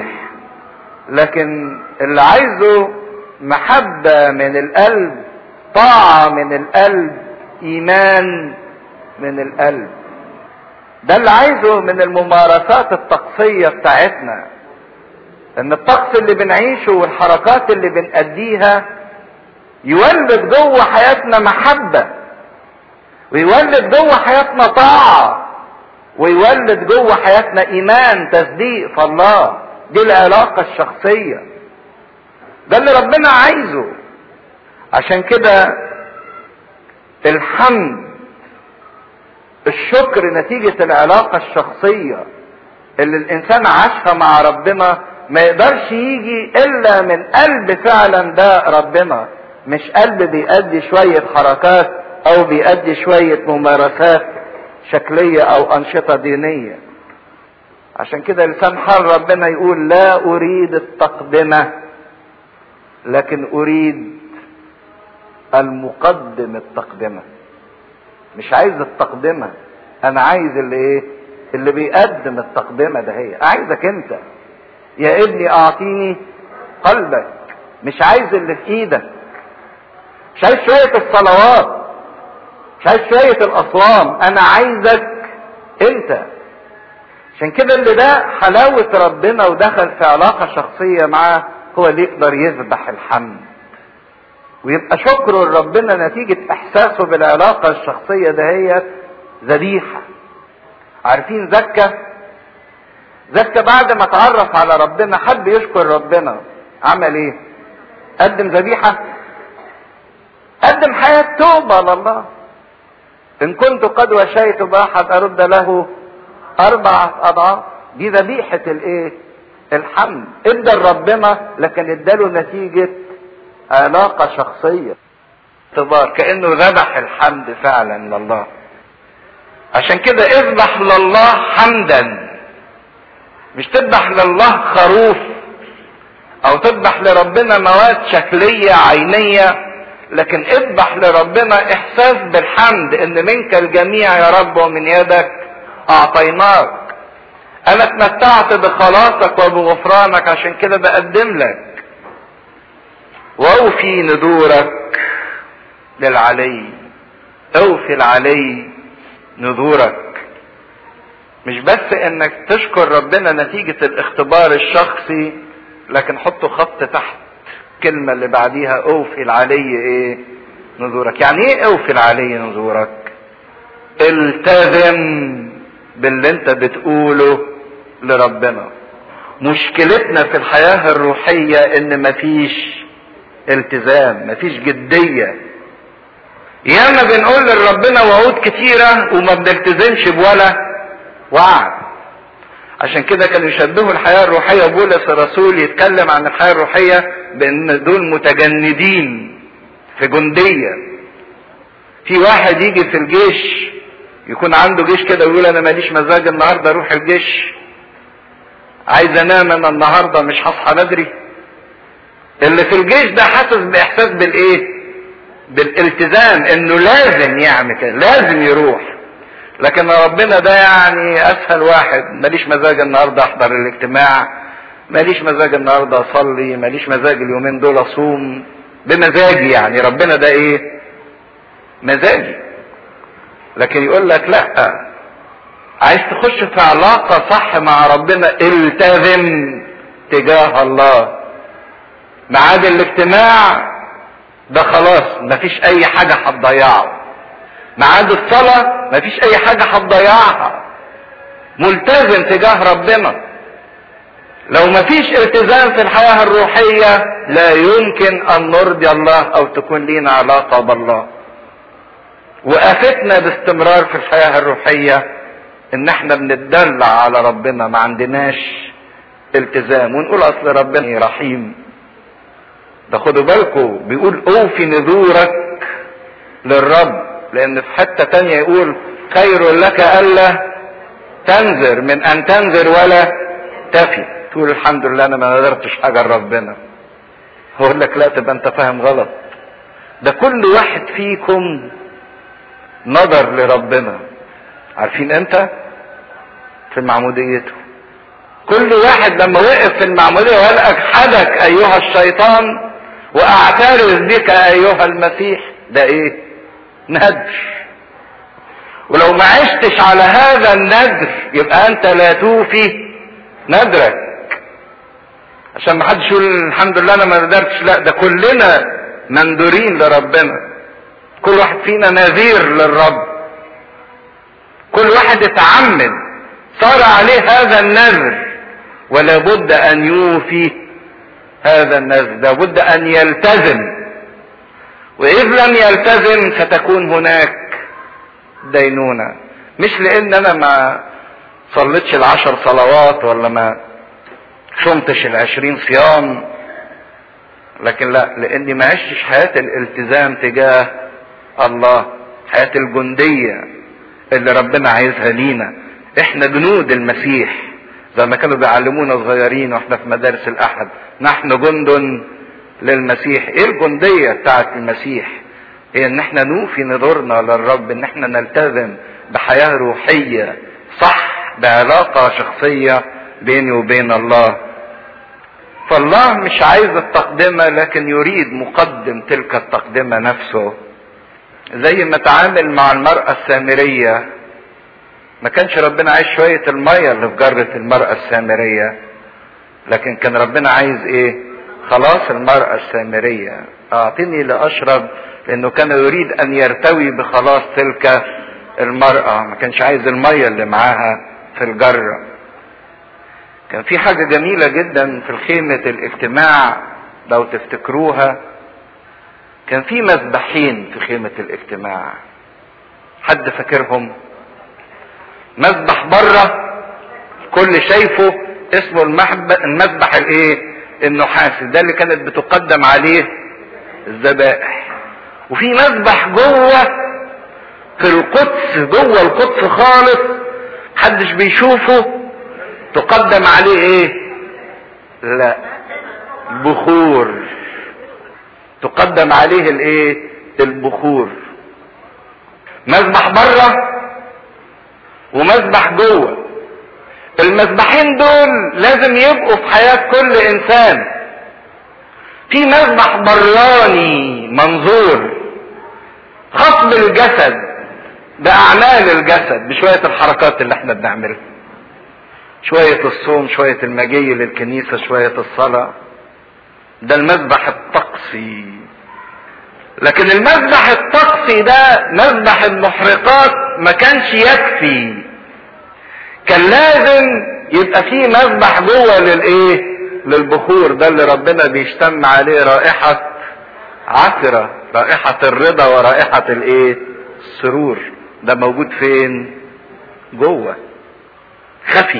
A: لكن اللي عايزه محبة من القلب طاعة من القلب إيمان من القلب ده اللي عايزه من الممارسات الطقسية بتاعتنا ان الطقس اللي بنعيشه والحركات اللي بنأديها يولد جوه حياتنا محبة ويولد جوه حياتنا طاعة ويولد جوه حياتنا ايمان تصديق في الله دي العلاقة الشخصية ده اللي ربنا عايزه عشان كده الحمد الشكر نتيجة العلاقة الشخصية اللي الانسان عاشها مع ربنا ما يقدرش يجي الا من قلب فعلا ده ربنا مش قلب بيأدي شوية حركات او بيأدي شوية ممارسات شكلية او انشطة دينية عشان كده لسان حال ربنا يقول لا اريد التقدمة لكن اريد المقدم التقدمة مش عايز التقدمة انا عايز اللي ايه اللي بيقدم التقدمة ده هي عايزك انت يا ابني اعطيني قلبك مش عايز اللي في ايدك مش عايز شوية الصلوات مش عايز شوية الاصوام انا عايزك انت عشان كده اللي ده حلاوة ربنا ودخل في علاقة شخصية معاه هو اللي يقدر يذبح الحمد ويبقى شكره لربنا نتيجة احساسه بالعلاقة الشخصية دهيت ذبيحة عارفين زكا زكا بعد ما اتعرف على ربنا حب يشكر ربنا عمل ايه قدم ذبيحة قدم حياة توبة لله ان كنت قد وشيت باحد ارد له اربع اضعاف دي ذبيحة الايه الحمد ادى لربنا لكن اداله نتيجة علاقة شخصية اعتبار كأنه ذبح الحمد فعلا لله عشان كده اذبح لله حمدا مش تذبح لله خروف او تذبح لربنا مواد شكلية عينية لكن اذبح لربنا احساس بالحمد ان منك الجميع يا رب ومن يدك اعطيناك انا اتمتعت بخلاصك وبغفرانك عشان كده بقدم لك واوفي نذورك للعلي اوفي العلي نذورك مش بس انك تشكر ربنا نتيجة الاختبار الشخصي لكن حطوا خط تحت الكلمة اللي بعديها اوفي العلي ايه نذورك يعني ايه اوفي العلي نذورك التزم باللي انت بتقوله لربنا مشكلتنا في الحياة الروحية ان مفيش التزام مفيش جدية ياما بنقول لربنا وعود كتيرة وما بنلتزمش بولا وعد عشان كده كانوا يشبهوا الحياة الروحية بولس الرسول يتكلم عن الحياة الروحية بان دول متجندين في جندية في واحد يجي في الجيش يكون عنده جيش كده ويقول انا ماليش مزاج النهارده اروح الجيش عايز انام انا النهارده مش هصحى بدري اللي في الجيش ده حاسس باحساس بالايه بالالتزام انه لازم يعمل كده لازم يروح لكن ربنا ده يعني اسهل واحد ماليش مزاج النهارده احضر الاجتماع ماليش مزاج النهارده اصلي ماليش مزاج اليومين دول اصوم بمزاجي يعني ربنا ده ايه مزاجي لكن يقول لك لا عايز تخش في علاقة صح مع ربنا التزم تجاه الله ميعاد الاجتماع ده خلاص مفيش اي حاجة هتضيعه ميعاد الصلاة مفيش اي حاجة هتضيعها ملتزم تجاه ربنا لو مفيش التزام في الحياة الروحية لا يمكن ان نرضي الله او تكون لينا علاقة بالله وقفتنا باستمرار في الحياة الروحية ان احنا بنتدلع على ربنا ما عندناش التزام ونقول اصل ربنا رحيم ده خدوا بالكم بيقول اوفي نذورك للرب لان في حتة تانية يقول خير لك الا تنذر من ان تنذر ولا تفي تقول الحمد لله انا ما قدرتش حاجة ربنا هقول لك لا تبقى انت فاهم غلط ده كل واحد فيكم نظر لربنا عارفين انت في معموديته كل واحد لما وقف في المعمودية وقال اجحدك ايها الشيطان واعترف بك ايها المسيح ده ايه ندر ولو ما عشتش على هذا الندر يبقى انت لا توفي ندرك عشان ما حدش يقول الحمد لله انا ما قدرتش لا ده كلنا مندورين لربنا كل واحد فينا نذير للرب كل واحد اتعمد صار عليه هذا النذر ولا بد ان يوفي هذا النذر لابد ان يلتزم واذ لم يلتزم ستكون هناك دينونة مش لان انا ما صليتش العشر صلوات ولا ما صمتش العشرين صيام لكن لا لاني ما عشتش حياة الالتزام تجاه الله حياة الجندية اللي ربنا عايزها لينا احنا جنود المسيح زي ما كانوا بيعلمونا صغيرين واحنا في مدارس الاحد نحن جند للمسيح ايه الجندية بتاعت المسيح هي ان احنا نوفي نذورنا للرب ان احنا نلتزم بحياة روحية صح بعلاقة شخصية بيني وبين الله فالله مش عايز التقدمة لكن يريد مقدم تلك التقدمة نفسه زي ما تعامل مع المرأة السامرية ما كانش ربنا عايز شوية المية اللي في جرة المرأة السامرية لكن كان ربنا عايز ايه خلاص المرأة السامرية اعطني لاشرب لانه كان يريد ان يرتوي بخلاص تلك المرأة ما كانش عايز المية اللي معاها في الجرة كان في حاجة جميلة جدا في خيمة الاجتماع لو تفتكروها كان في مذبحين في خيمة الاجتماع حد فاكرهم مذبح بره كل شايفه اسمه المذبح الايه النحاسي ده اللي كانت بتقدم عليه الذبائح وفي مذبح جوه في القدس جوه القدس خالص محدش بيشوفه تقدم عليه ايه لا بخور تقدم عليه الايه البخور مذبح بره ومذبح جوه المذبحين دول لازم يبقوا في حياة كل انسان في مذبح براني منظور خاص بالجسد باعمال الجسد بشوية الحركات اللي احنا بنعملها شوية الصوم شوية المجي للكنيسة شوية الصلاة ده المذبح الطقسي لكن المذبح الطقسي ده مذبح المحرقات ما كانش يكفي كان لازم يبقى فيه مذبح جوه للايه للبخور ده اللي ربنا بيشتم عليه رائحة عطرة رائحة الرضا ورائحة الايه السرور ده موجود فين جوه خفي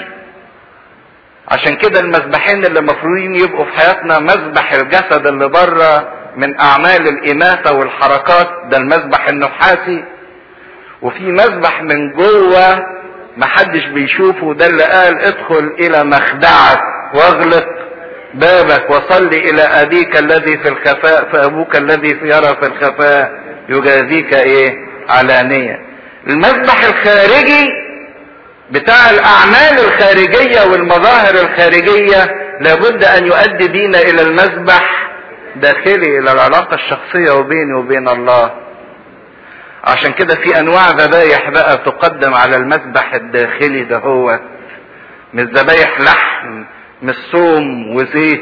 A: عشان كده المذبحين اللي مفروضين يبقوا في حياتنا مذبح الجسد اللي بره من اعمال الاماتة والحركات ده المذبح النحاسي وفي مذبح من جوه محدش بيشوفه ده اللي قال ادخل الى مخدعك واغلق بابك وصل الى ابيك الذي في الخفاء فابوك الذي يرى في الخفاء يجازيك ايه علانية المذبح الخارجي بتاع الاعمال الخارجية والمظاهر الخارجية لابد ان يؤدي بينا الى المذبح داخلي الى العلاقة الشخصية وبيني وبين الله عشان كده في انواع ذبايح بقى تقدم على المذبح الداخلي ده هو مش ذبايح لحم مش صوم وزيت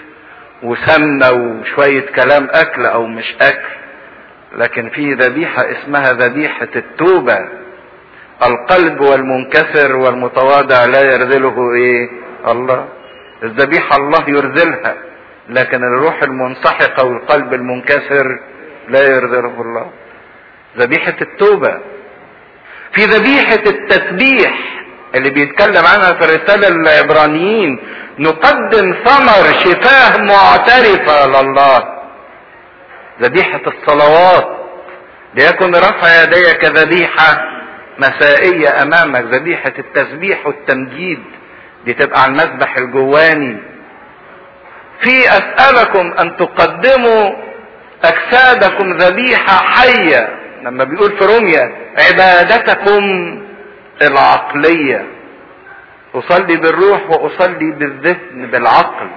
A: وسمنة وشوية كلام اكل او مش اكل لكن في ذبيحة اسمها ذبيحة التوبة القلب والمنكسر والمتواضع لا يرذله ايه الله الذبيحة الله يرذلها لكن الروح المنسحقة والقلب المنكسر لا يرذله الله ذبيحة التوبة في ذبيحة التسبيح اللي بيتكلم عنها في الرسالة للعبرانيين نقدم ثمر شفاه معترفة لله ذبيحة الصلوات ليكن رفع يديك ذبيحة مسائية امامك ذبيحة التسبيح والتمجيد دي تبقى على المذبح الجواني في اسألكم ان تقدموا اجسادكم ذبيحة حية لما بيقول في روميا عبادتكم العقلية اصلي بالروح واصلي بالذهن بالعقل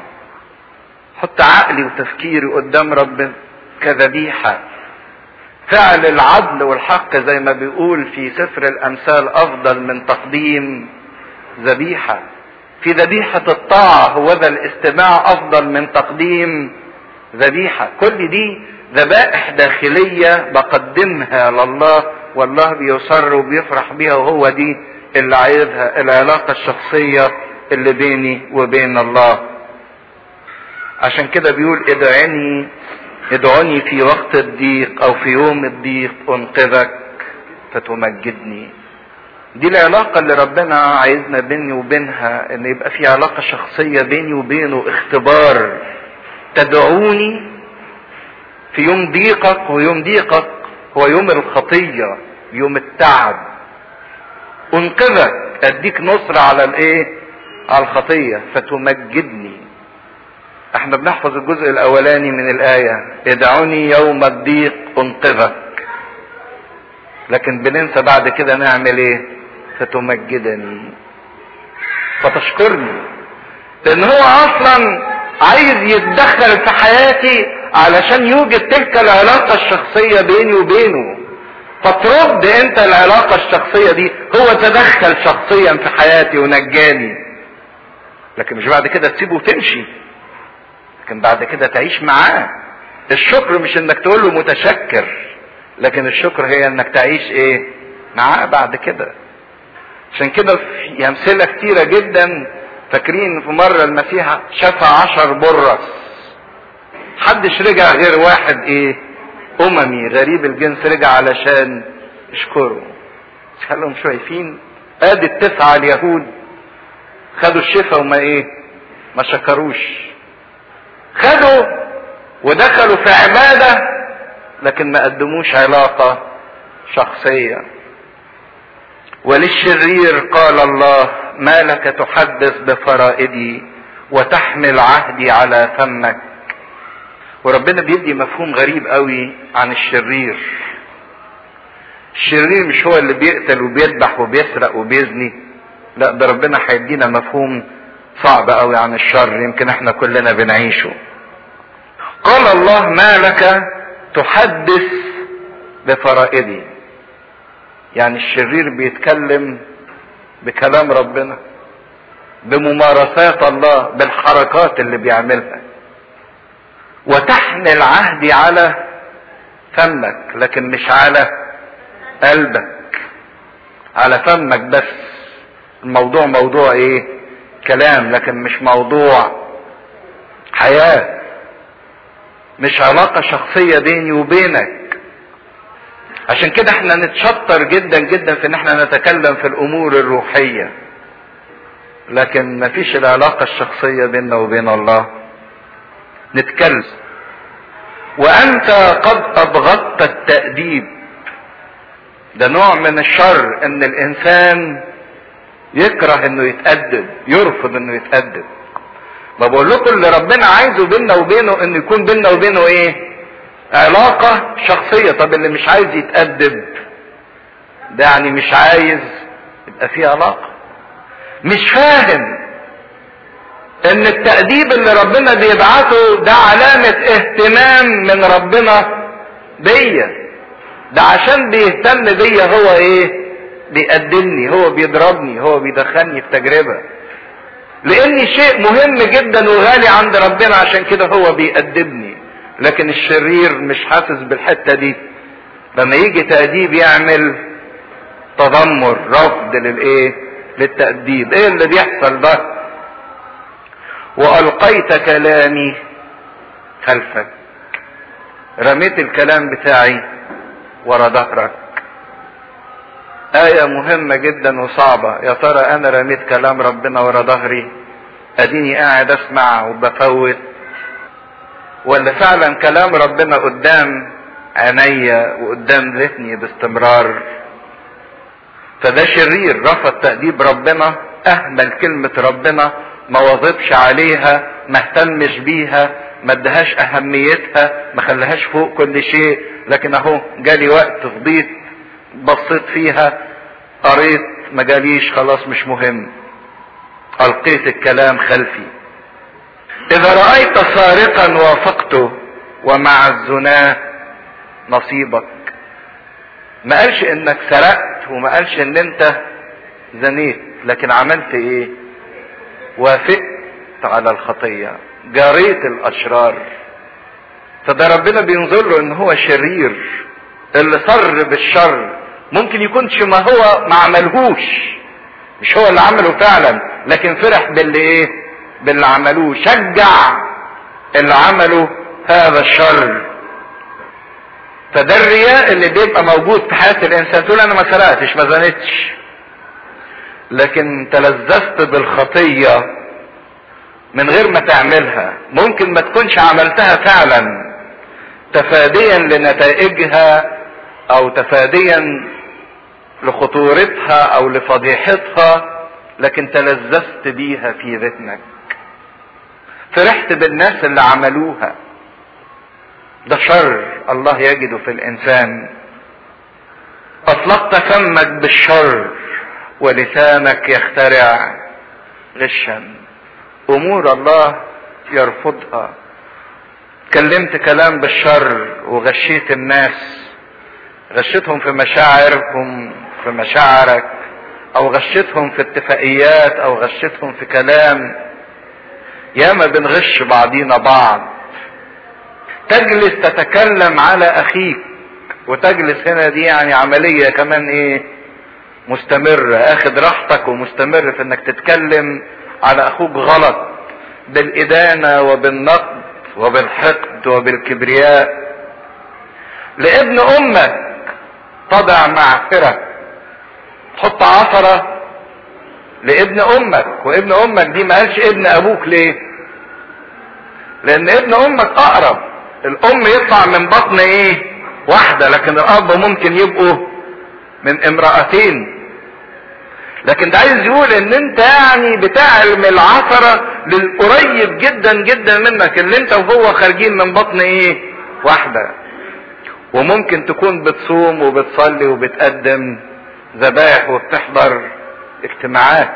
A: حط عقلي وتفكيري قدام ربنا كذبيحة فعل العدل والحق زي ما بيقول في سفر الامثال افضل من تقديم ذبيحة في ذبيحة الطاعة هو ذا الاستماع افضل من تقديم ذبيحة كل دي ذبائح داخلية بقدمها لله والله بيصر وبيفرح بيها وهو دي اللي عايزها العلاقة الشخصية اللي بيني وبين الله عشان كده بيقول ادعيني ادعوني في وقت الضيق او في يوم الضيق انقذك فتمجدني دي العلاقة اللي ربنا عايزنا بيني وبينها ان يبقى في علاقة شخصية بيني وبينه اختبار تدعوني في يوم ضيقك ويوم ضيقك هو يوم الخطية يوم التعب انقذك اديك نصر على الايه على الخطية فتمجدني احنا بنحفظ الجزء الاولاني من الاية ادعوني يوم الضيق انقذك لكن بننسى بعد كده نعمل ايه فتمجدني فتشكرني لان هو اصلا عايز يتدخل في حياتي علشان يوجد تلك العلاقة الشخصية بيني وبينه فترد انت العلاقة الشخصية دي هو تدخل شخصيا في حياتي ونجاني لكن مش بعد كده تسيبه وتمشي لكن بعد كده تعيش معاه الشكر مش انك تقول له متشكر لكن الشكر هي انك تعيش ايه معاه بعد كده عشان كده في امثله كتيره جدا فاكرين في مره المسيح شفى عشر برص حدش رجع غير واحد ايه اممي غريب الجنس رجع علشان يشكره قال لهم شايفين ادي التسعه اليهود خدوا الشفاء وما ايه ما شكروش خدوا ودخلوا في عباده لكن ما قدموش علاقه شخصيه وللشرير قال الله ما لك تحدث بفرائدي وتحمل عهدي على فمك وربنا بيدي مفهوم غريب قوي عن الشرير الشرير مش هو اللي بيقتل وبيذبح وبيسرق وبيزني لا ده ربنا هيدينا مفهوم صعب قوي عن الشر يمكن احنا كلنا بنعيشه قال الله ما لك تحدث بفرائدي يعني الشرير بيتكلم بكلام ربنا بممارسات الله بالحركات اللي بيعملها وتحمل عهدي على فمك لكن مش على قلبك على فمك بس الموضوع موضوع ايه كلام لكن مش موضوع حياة مش علاقة شخصية بيني وبينك عشان كده احنا نتشطر جدا جدا في ان احنا نتكلم في الامور الروحية لكن مفيش العلاقة الشخصية بيننا وبين الله نتكلم وانت قد ابغضت التأديب ده نوع من الشر ان الانسان يكره انه يتأدب يرفض انه يتأدب ما بقول لكم اللي ربنا عايزه بيننا وبينه انه يكون بيننا وبينه ايه علاقة شخصية طب اللي مش عايز يتأدب ده يعني مش عايز يبقى فيه علاقة مش فاهم ان التأديب اللي ربنا بيبعته ده علامة اهتمام من ربنا بيا ده عشان بيهتم بيا هو ايه بيقدمني هو بيضربني هو بيدخلني في تجربة لاني شيء مهم جدا وغالي عند ربنا عشان كده هو بيقدمني لكن الشرير مش حاسس بالحتة دي لما يجي تأديب يعمل تذمر رفض للايه للتأديب ايه اللي بيحصل ده والقيت كلامي خلفك رميت الكلام بتاعي ورا ظهرك آية مهمة جدا وصعبة يا ترى أنا رميت كلام ربنا ورا ظهري أديني قاعد أسمع وبفوت ولا فعلا كلام ربنا قدام عينيا وقدام ذهني باستمرار فده شرير رفض تأديب ربنا أهمل كلمة ربنا ما واظبش عليها ما اهتمش بيها ما ادهاش اهميتها ما خلاهاش فوق كل شيء لكن اهو جالي وقت فضيت بصيت فيها قريت ما جاليش خلاص مش مهم القيت الكلام خلفي اذا رأيت سارقا وافقته ومع الزنا نصيبك ما قالش انك سرقت وما قالش ان انت زنيت لكن عملت ايه وافقت على الخطية جريت الاشرار فده ربنا بينظر له ان هو شرير اللي صر بالشر ممكن يكونش ما هو ما عملهوش مش هو اللي عمله فعلا لكن فرح باللي ايه باللي عملوه شجع اللي عمله هذا الشر فده الرياء اللي بيبقى موجود في حياة الانسان تقول انا ما سرقتش ما زنتش لكن تلذذت بالخطية من غير ما تعملها ممكن ما تكونش عملتها فعلا تفاديا لنتائجها او تفاديا لخطورتها او لفضيحتها لكن تلذذت بيها في ذهنك فرحت بالناس اللي عملوها ده شر الله يجده في الانسان اطلقت فمك بالشر ولسانك يخترع غشا امور الله يرفضها كلمت كلام بالشر وغشيت الناس غشيتهم في مشاعركم في مشاعرك او غشيتهم في اتفاقيات او غشيتهم في كلام ياما بنغش بعضينا بعض تجلس تتكلم على اخيك وتجلس هنا دي يعني عملية كمان ايه مستمرة اخد راحتك ومستمر في انك تتكلم على اخوك غلط بالادانة وبالنقد وبالحقد وبالكبرياء لابن امك تضع معفرة تحط عثرة لابن امك وابن امك دي ما قالش ابن ابوك ليه لان ابن امك اقرب الام يطلع من بطن ايه واحدة لكن الاب ممكن يبقوا من امرأتين لكن ده عايز يقول ان انت يعني بتعلم العثرة للقريب جدا جدا منك اللي انت وهو خارجين من بطن ايه واحدة وممكن تكون بتصوم وبتصلي وبتقدم ذبائح وبتحضر اجتماعات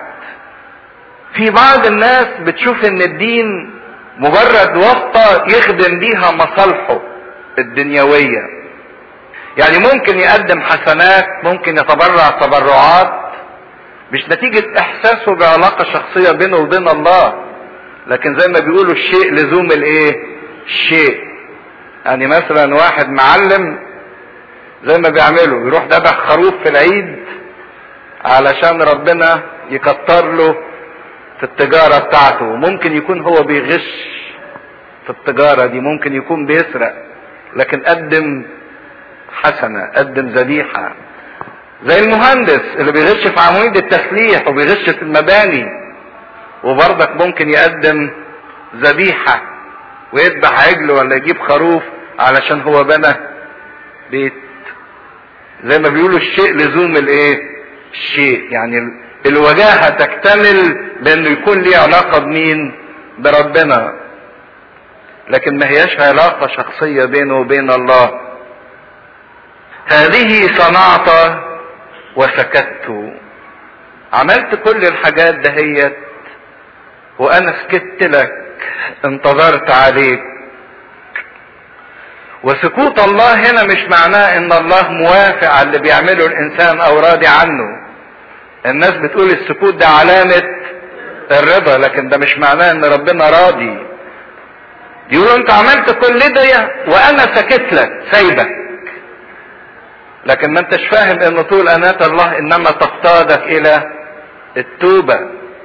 A: في بعض الناس بتشوف ان الدين مجرد واسطة يخدم بيها مصالحه الدنيوية يعني ممكن يقدم حسنات ممكن يتبرع تبرعات مش نتيجة احساسه بعلاقة شخصية بينه وبين الله لكن زي ما بيقولوا الشيء لزوم الايه الشيء يعني مثلا واحد معلم زي ما بيعملوا يروح ذبح خروف في العيد علشان ربنا يكتر له في التجارة بتاعته ممكن يكون هو بيغش في التجارة دي ممكن يكون بيسرق لكن قدم حسنة قدم ذبيحة زي المهندس اللي بيغش في عواميد التسليح وبيغش في المباني وبرضك ممكن يقدم ذبيحة ويذبح عجل ولا يجيب خروف علشان هو بنى بيت زي ما بيقولوا الشيء لزوم الايه الشيء يعني الوجاهة تكتمل بانه يكون ليه علاقة بمين بربنا لكن ما هياش علاقة شخصية بينه وبين الله هذه صنعت وسكت عملت كل الحاجات دهيت وانا سكت لك انتظرت عليك وسكوت الله هنا مش معناه ان الله موافق على اللي بيعمله الانسان او راضي عنه الناس بتقول السكوت ده علامة الرضا لكن ده مش معناه ان ربنا راضي يقولوا انت عملت كل ده وانا سكت لك سايبك لكن ما انتش فاهم ان طول انات الله انما تقتادك الى التوبة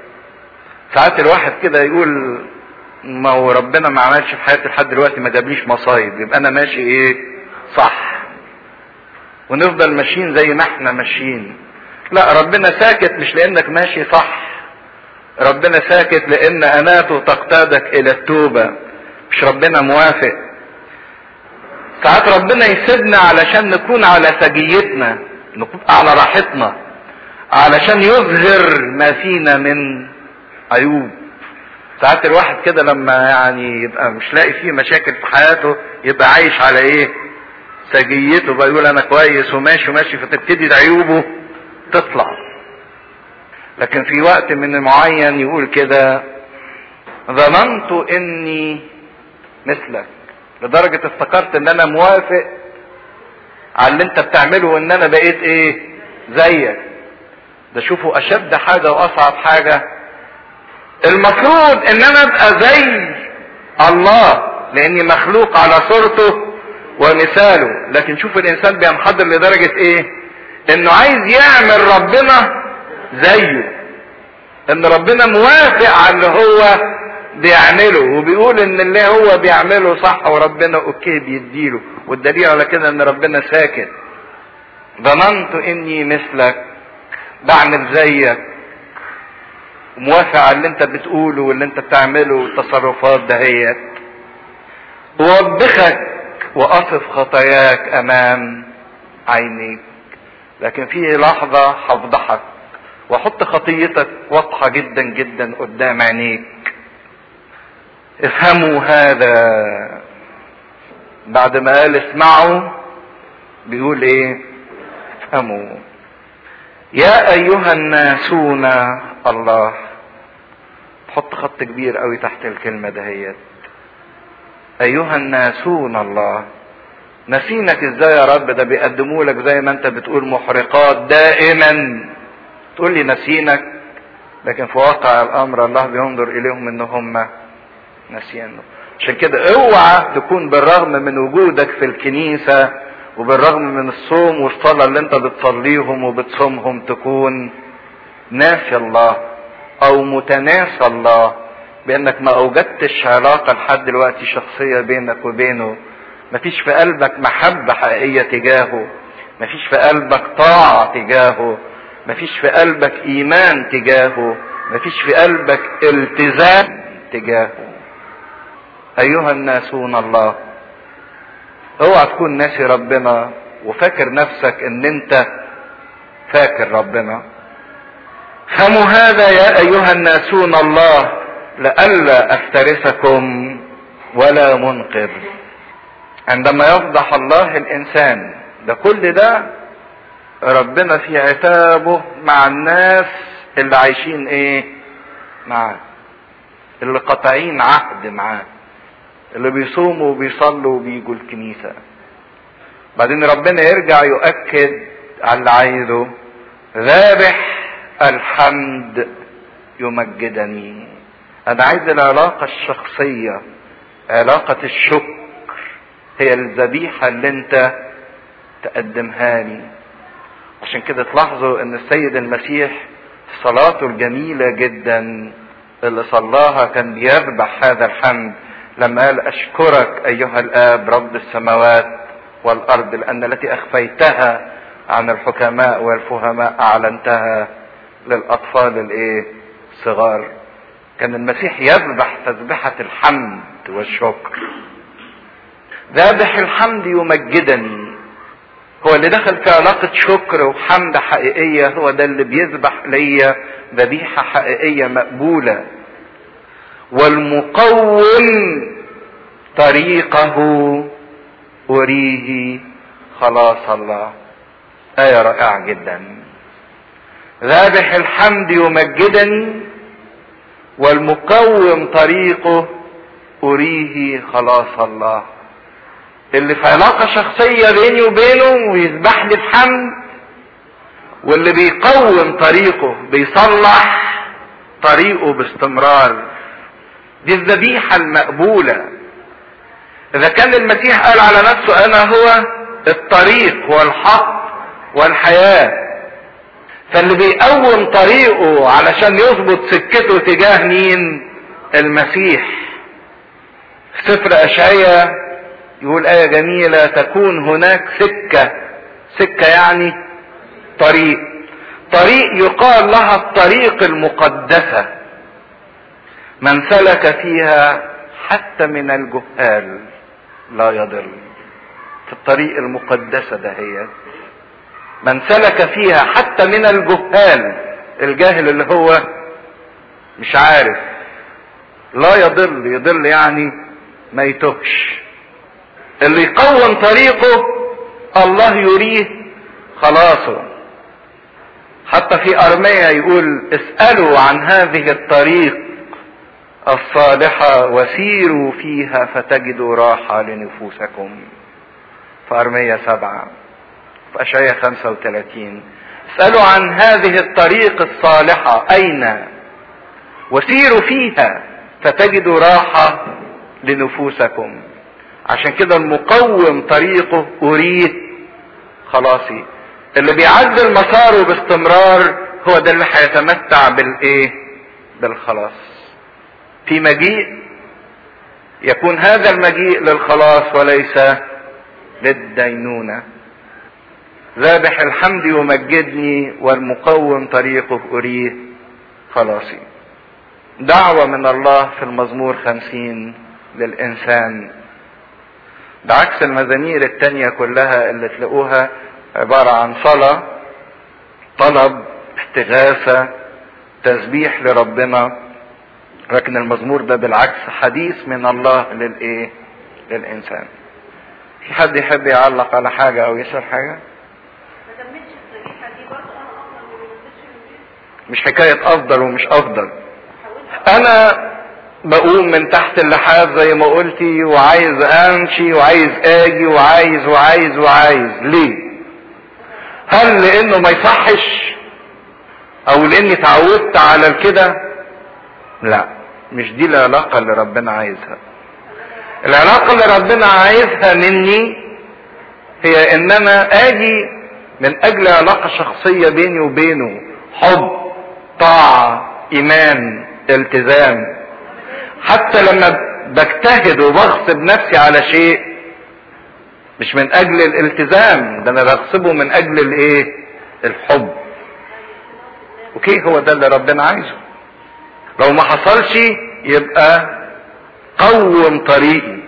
A: ساعات الواحد كده يقول ما هو ربنا ما عملش في حياتي لحد دلوقتي ما جابليش مصايب يبقى انا ماشي ايه صح ونفضل ماشيين زي ما احنا ماشيين لا ربنا ساكت مش لانك ماشي صح ربنا ساكت لان اناته تقتادك الى التوبة مش ربنا موافق ساعات ربنا يسيبنا علشان نكون على سجيتنا نكون على راحتنا علشان يظهر ما فينا من عيوب ساعات الواحد كده لما يعني يبقى مش لاقي فيه مشاكل في حياته يبقى عايش على ايه سجيته بقى يقول انا كويس وماشي وماشي فتبتدي عيوبه تطلع لكن في وقت من معين يقول كده ظننت اني مثلك لدرجة افتكرت ان انا موافق على اللي انت بتعمله وان انا بقيت ايه زيك ده شوفوا اشد حاجة واصعب حاجة المفروض ان انا ابقى زي الله لاني مخلوق على صورته ومثاله لكن شوف الانسان بينحدر لدرجة ايه انه عايز يعمل ربنا زيه ان ربنا موافق على اللي هو بيعمله وبيقول ان اللي هو بيعمله صح وربنا اوكي بيديله والدليل على كده ان ربنا ساكت ظننت اني مثلك بعمل زيك وموافق على اللي انت بتقوله واللي انت بتعمله والتصرفات دهيت اوبخك واصف خطاياك امام عينيك لكن في لحظة هفضحك واحط خطيتك واضحة جدا جدا قدام عينيك افهموا هذا بعد ما قال اسمعوا بيقول ايه افهموا يا ايها الناسون الله حط خط كبير قوي تحت الكلمة دهيت ايها الناسون الله نسينك ازاي يا رب ده بيقدموا لك زي ما انت بتقول محرقات دائما تقول لي نسينك لكن في واقع الامر الله بينظر اليهم ان هم نسيانه عشان كده اوعى تكون بالرغم من وجودك في الكنيسة وبالرغم من الصوم والصلاة اللي انت بتصليهم وبتصومهم تكون ناسي الله او متناسى الله بانك ما اوجدتش علاقة لحد دلوقتي شخصية بينك وبينه مفيش في قلبك محبة حقيقية تجاهه مفيش في قلبك طاعة تجاهه مفيش في قلبك ايمان تجاهه مفيش في قلبك التزام تجاهه ايها الناسون الله اوعى تكون ناسي ربنا وفاكر نفسك ان انت فاكر ربنا فهموا هذا يا ايها الناسون الله لئلا افترسكم ولا منقذ عندما يفضح الله الانسان ده كل ده ربنا في عتابه مع الناس اللي عايشين ايه معاه اللي قاطعين عهد معاه اللي بيصوموا وبيصلوا وبيجوا الكنيسة بعدين ربنا يرجع يؤكد على اللي عايزه ذابح الحمد يمجدني انا عايز العلاقة الشخصية علاقة الشكر هي الذبيحة اللي انت تقدمها لي عشان كده تلاحظوا ان السيد المسيح في صلاته الجميلة جدا اللي صلاها كان بيذبح هذا الحمد لما قال اشكرك ايها الاب رب السماوات والارض لان التي اخفيتها عن الحكماء والفهماء اعلنتها للاطفال الايه الصغار كان المسيح يذبح تذبحة الحمد والشكر ذابح الحمد يمجدني هو اللي دخل في علاقة شكر وحمد حقيقية هو ده اللي بيذبح ليا ذبيحة حقيقية مقبولة والمقوم طريقه أريه خلاص الله آية رائعة جدا ذابح الحمد يمجدني والمقوم طريقه أريه خلاص الله اللي في علاقة شخصية بيني وبينه ويذبح لي الحمد واللي بيقوم طريقه بيصلح طريقه باستمرار دي الذبيحة المقبولة إذا كان المسيح قال على نفسه أنا هو الطريق والحق والحياة فاللي بيقوم طريقه علشان يظبط سكته تجاه مين المسيح في سفر أشعية يقول آية جميلة تكون هناك سكة سكة يعني طريق طريق يقال لها الطريق المقدسة من سلك فيها حتى من الجهال لا يضل في الطريق المقدسة دهيت من سلك فيها حتى من الجهال الجاهل اللي هو مش عارف لا يضل يضل يعني ما يتوهش اللي يقوم طريقه الله يريه خلاصه حتى في أرمية يقول اسألوا عن هذه الطريق الصالحة وسيروا فيها فتجدوا راحة لنفوسكم في أرمية سبعة في أشعية خمسة وثلاثين اسألوا عن هذه الطريق الصالحة أين وسيروا فيها فتجدوا راحة لنفوسكم عشان كده المقوم طريقه أريد خلاصي اللي بيعدل مساره باستمرار هو ده اللي هيتمتع بالايه بالخلاص في مجيء يكون هذا المجيء للخلاص وليس للدينونة ذابح الحمد يمجدني والمقوم طريقه أريه خلاصي دعوة من الله في المزمور خمسين للإنسان بعكس المزامير التانية كلها اللي تلاقوها عبارة عن صلاة طلب استغاثة تسبيح لربنا لكن المزمور ده بالعكس حديث من الله للايه للانسان في حد يحب يعلق على حاجة او يسأل حاجة مش حكاية افضل ومش افضل انا بقوم من تحت اللحاف زي ما قلتي وعايز امشي وعايز اجي وعايز وعايز وعايز ليه هل لانه ما يصحش او لاني اتعودت على الكده لا مش دي العلاقة اللي ربنا عايزها العلاقة اللي ربنا عايزها مني هي ان انا اجي من اجل علاقة شخصية بيني وبينه حب طاعة ايمان التزام حتى لما بجتهد وبغصب نفسي على شيء مش من اجل الالتزام ده انا بغصبه من اجل الايه الحب اوكي هو ده اللي ربنا عايزه لو ما حصلش يبقى قوم طريقي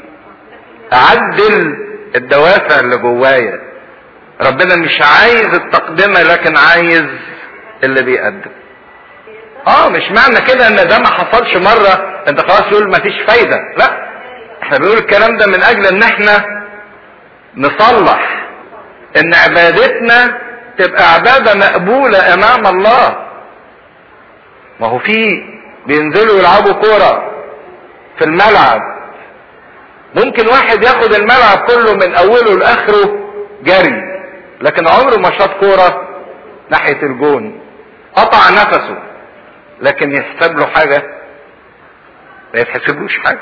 A: اعدل الدوافع اللي جوايا ربنا مش عايز التقدمة لكن عايز اللي بيقدم اه مش معنى كده ان ده ما حصلش مرة انت خلاص يقول ما فيش فايدة لا احنا بنقول الكلام ده من اجل ان احنا نصلح ان عبادتنا تبقى عبادة مقبولة امام الله ما هو في بينزلوا يلعبوا كورة في الملعب ممكن واحد ياخد الملعب كله من اوله لاخره جري لكن عمره ما شاط كورة ناحية الجون قطع نفسه لكن يحسب له حاجة ما يتحسبلوش حاجة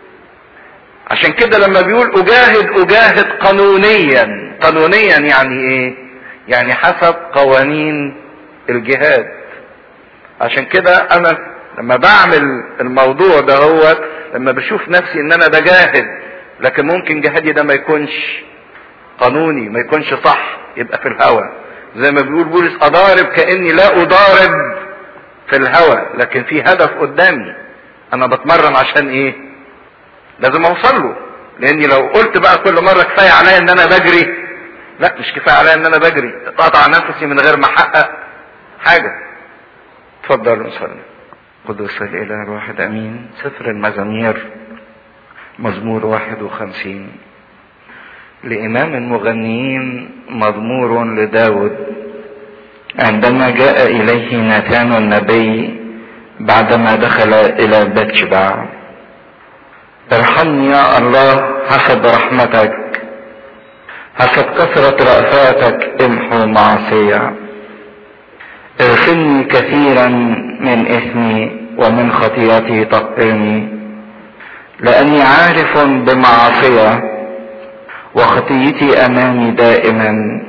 A: عشان كده لما بيقول اجاهد اجاهد قانونيا قانونيا يعني ايه يعني حسب قوانين الجهاد عشان كده انا لما بعمل الموضوع ده هو لما بشوف نفسي ان انا بجاهد لكن ممكن جهادي ده ما يكونش قانوني ما يكونش صح يبقى في الهوى زي ما بيقول بولس اضارب كاني لا اضارب في الهوى لكن في هدف قدامي انا بتمرن عشان ايه لازم اوصل له لاني لو قلت بقى كل مره كفايه عليا ان انا بجري لا مش كفايه عليا ان انا بجري اتقطع نفسي من غير ما احقق حاجه اتفضلوا نصلي قدس الاله الواحد امين سفر المزامير مزمور واحد وخمسين لإمام المغنيين مزمور لداود عندما جاء إليه ناتان النبي بعدما دخل إلى بيت شبع ارحمني يا الله حسب رحمتك حسب كثرة رأفاتك امحو معصية اغفرني كثيرا من اثمي ومن خطيئتي طهرني لاني عارف بمعصية وخطيتي امامي دائما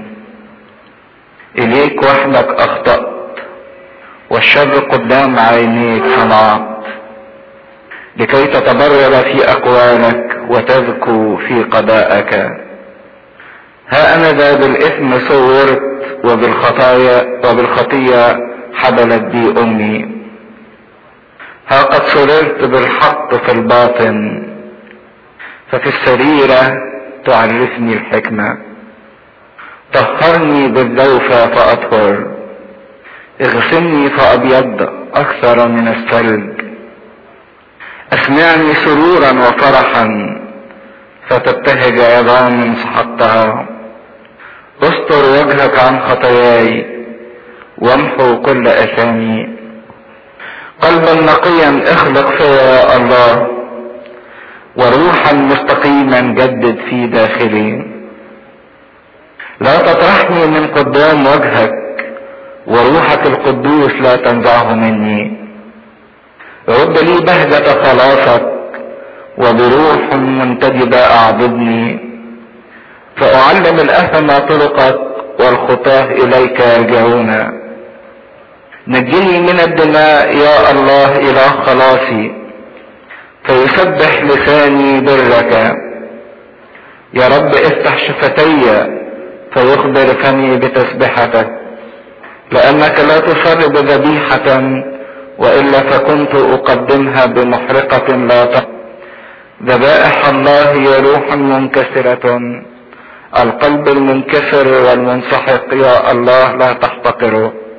A: اليك وحدك اخطأت والشر قدام عينيك صنعت لكي تتبرر في اقوالك وتذكو في قضاءك ها انا ذا بالاثم صورت وبالخطايا وبالخطية حبلت بي امي ها قد سررت بالحق في الباطن ففي السريرة تعرفني الحكمة طهرني بالدوفة فأطهر اغسلني فأبيض أكثر من الثلج اسمعني سرورا وفرحا فتبتهج عظام سحقتها استر وجهك عن خطاياي وامحو كل اثامي قلبا نقيا اخلق فيا يا الله وروحا مستقيما جدد في داخلي لا تطرحني من قدام وجهك وروحك القدوس لا تنزعه مني رد لي بهجة خلاصك وبروح منتجبة اعبدني فأعلم الأثم طرقك والخطاه إليك يرجعون نجني من الدماء يا الله إله خلاصي فيسبح لساني برك يا رب افتح شفتي فيخبر فمي بتسبحتك لأنك لا تصر بذبيحة وإلا فكنت أقدمها بمحرقة لا تقبل ذبائح الله هي روح منكسرة القلب المنكسر والمنسحق يا الله لا تحتقره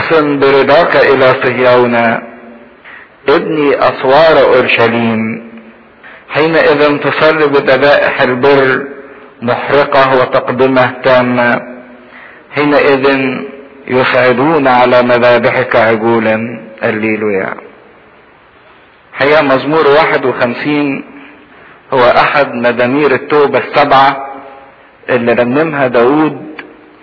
A: احسن برضاك الى صهيون ابني اسوار اورشليم حينئذ تصر بذبائح البر محرقة وتقدمه تامة حينئذ يصعدون على مذابحك عجولا الليلويا حقيقة مزمور واحد وخمسين هو احد مزامير التوبة السبعة اللي رنمها داود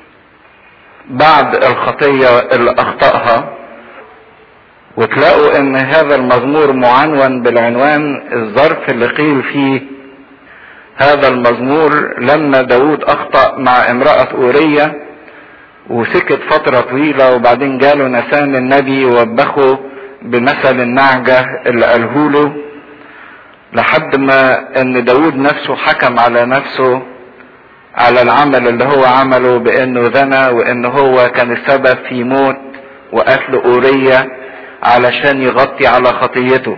A: بعد الخطية اللي اخطأها وتلاقوا ان هذا المزمور معنون بالعنوان الظرف اللي قيل فيه هذا المزمور لما داود اخطأ مع امرأة اورية وسكت فترة طويلة وبعدين جاله نسان النبي ووبخه بمثل النعجة اللي قاله له لحد ما ان داود نفسه حكم على نفسه على العمل اللي هو عمله بانه زنى وان هو كان السبب في موت وقتل اورية علشان يغطي على خطيته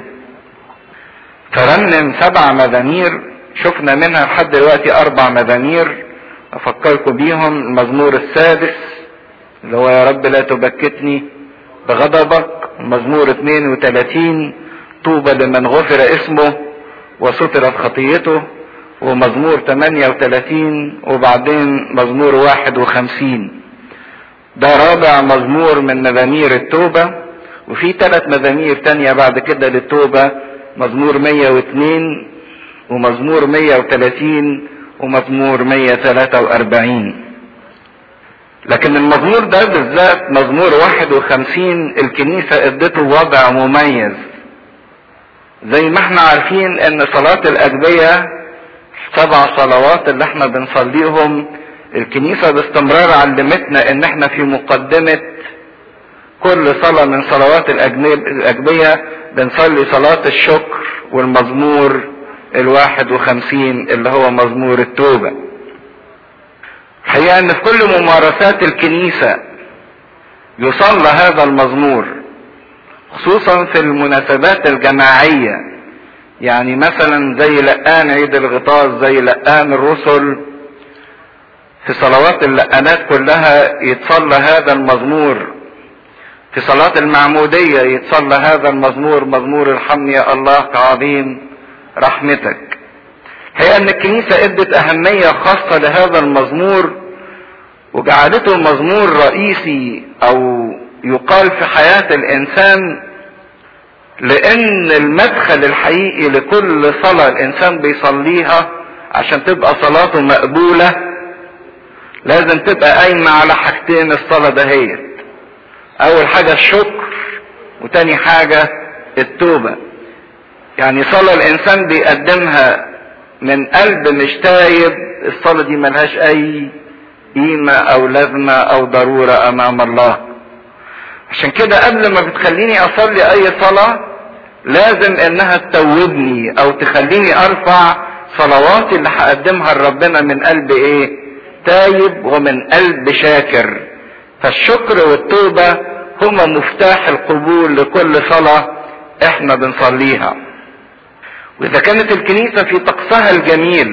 A: فرنم سبع مزامير شفنا منها لحد دلوقتي اربع مزامير افكركم بيهم المزمور السادس اللي هو يا رب لا تبكتني بغضبك المزمور 32 طوبى لمن غفر اسمه وسترت خطيته ومزمور 38 وبعدين مزمور 51 ده رابع مزمور من مزامير التوبة وفي ثلاث مزامير تانية بعد كده للتوبة مزمور 102 ومزمور 130 ومزمور 143 لكن المزمور ده بالذات مزمور 51 الكنيسة ادته وضع مميز زي ما احنا عارفين ان صلاة الاجبية سبع صلوات اللي احنا بنصليهم الكنيسة باستمرار علمتنا ان احنا في مقدمة كل صلاة من صلوات الأجبية بنصلي صلاة الشكر والمزمور الواحد وخمسين اللي هو مزمور التوبة حقيقة ان في كل ممارسات الكنيسة يصلى هذا المزمور خصوصا في المناسبات الجماعية يعني مثلا زي لقان عيد الغطاس زي لقان الرسل في صلوات اللقانات كلها يتصلى هذا المزمور في صلاة المعمودية يتصلى هذا المزمور مزمور ارحمني يا الله كعظيم رحمتك هي ان الكنيسة ادت اهمية خاصة لهذا المزمور وجعلته مزمور رئيسي او يقال في حياة الانسان لان المدخل الحقيقي لكل صلاة الانسان بيصليها عشان تبقى صلاته مقبولة لازم تبقى قايمة على حاجتين الصلاة دهيت اول حاجة الشكر وتاني حاجة التوبة يعني صلاة الانسان بيقدمها من قلب مش تايب الصلاة دي ملهاش اي قيمة او لازمة او ضرورة امام الله عشان كده قبل ما بتخليني اصلي اي صلاة لازم انها تتوبني او تخليني ارفع صلواتي اللي هقدمها لربنا من قلب ايه تايب ومن قلب شاكر فالشكر والتوبة هما مفتاح القبول لكل صلاة احنا بنصليها واذا كانت الكنيسة في طقسها الجميل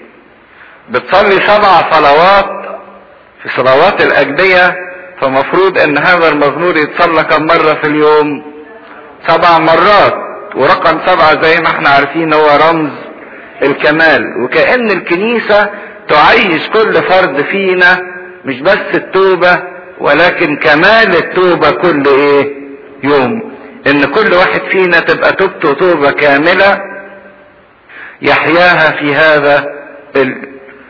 A: بتصلي سبع صلوات في صلوات الاجبية فمفروض ان هذا المزمور يتصلى كم مرة في اليوم سبع مرات ورقم سبعة زي ما احنا عارفين هو رمز الكمال وكأن الكنيسة تعيش كل فرد فينا مش بس التوبة ولكن كمال التوبة كل ايه يوم ان كل واحد فينا تبقى توبته توبة كاملة يحياها في هذا ال...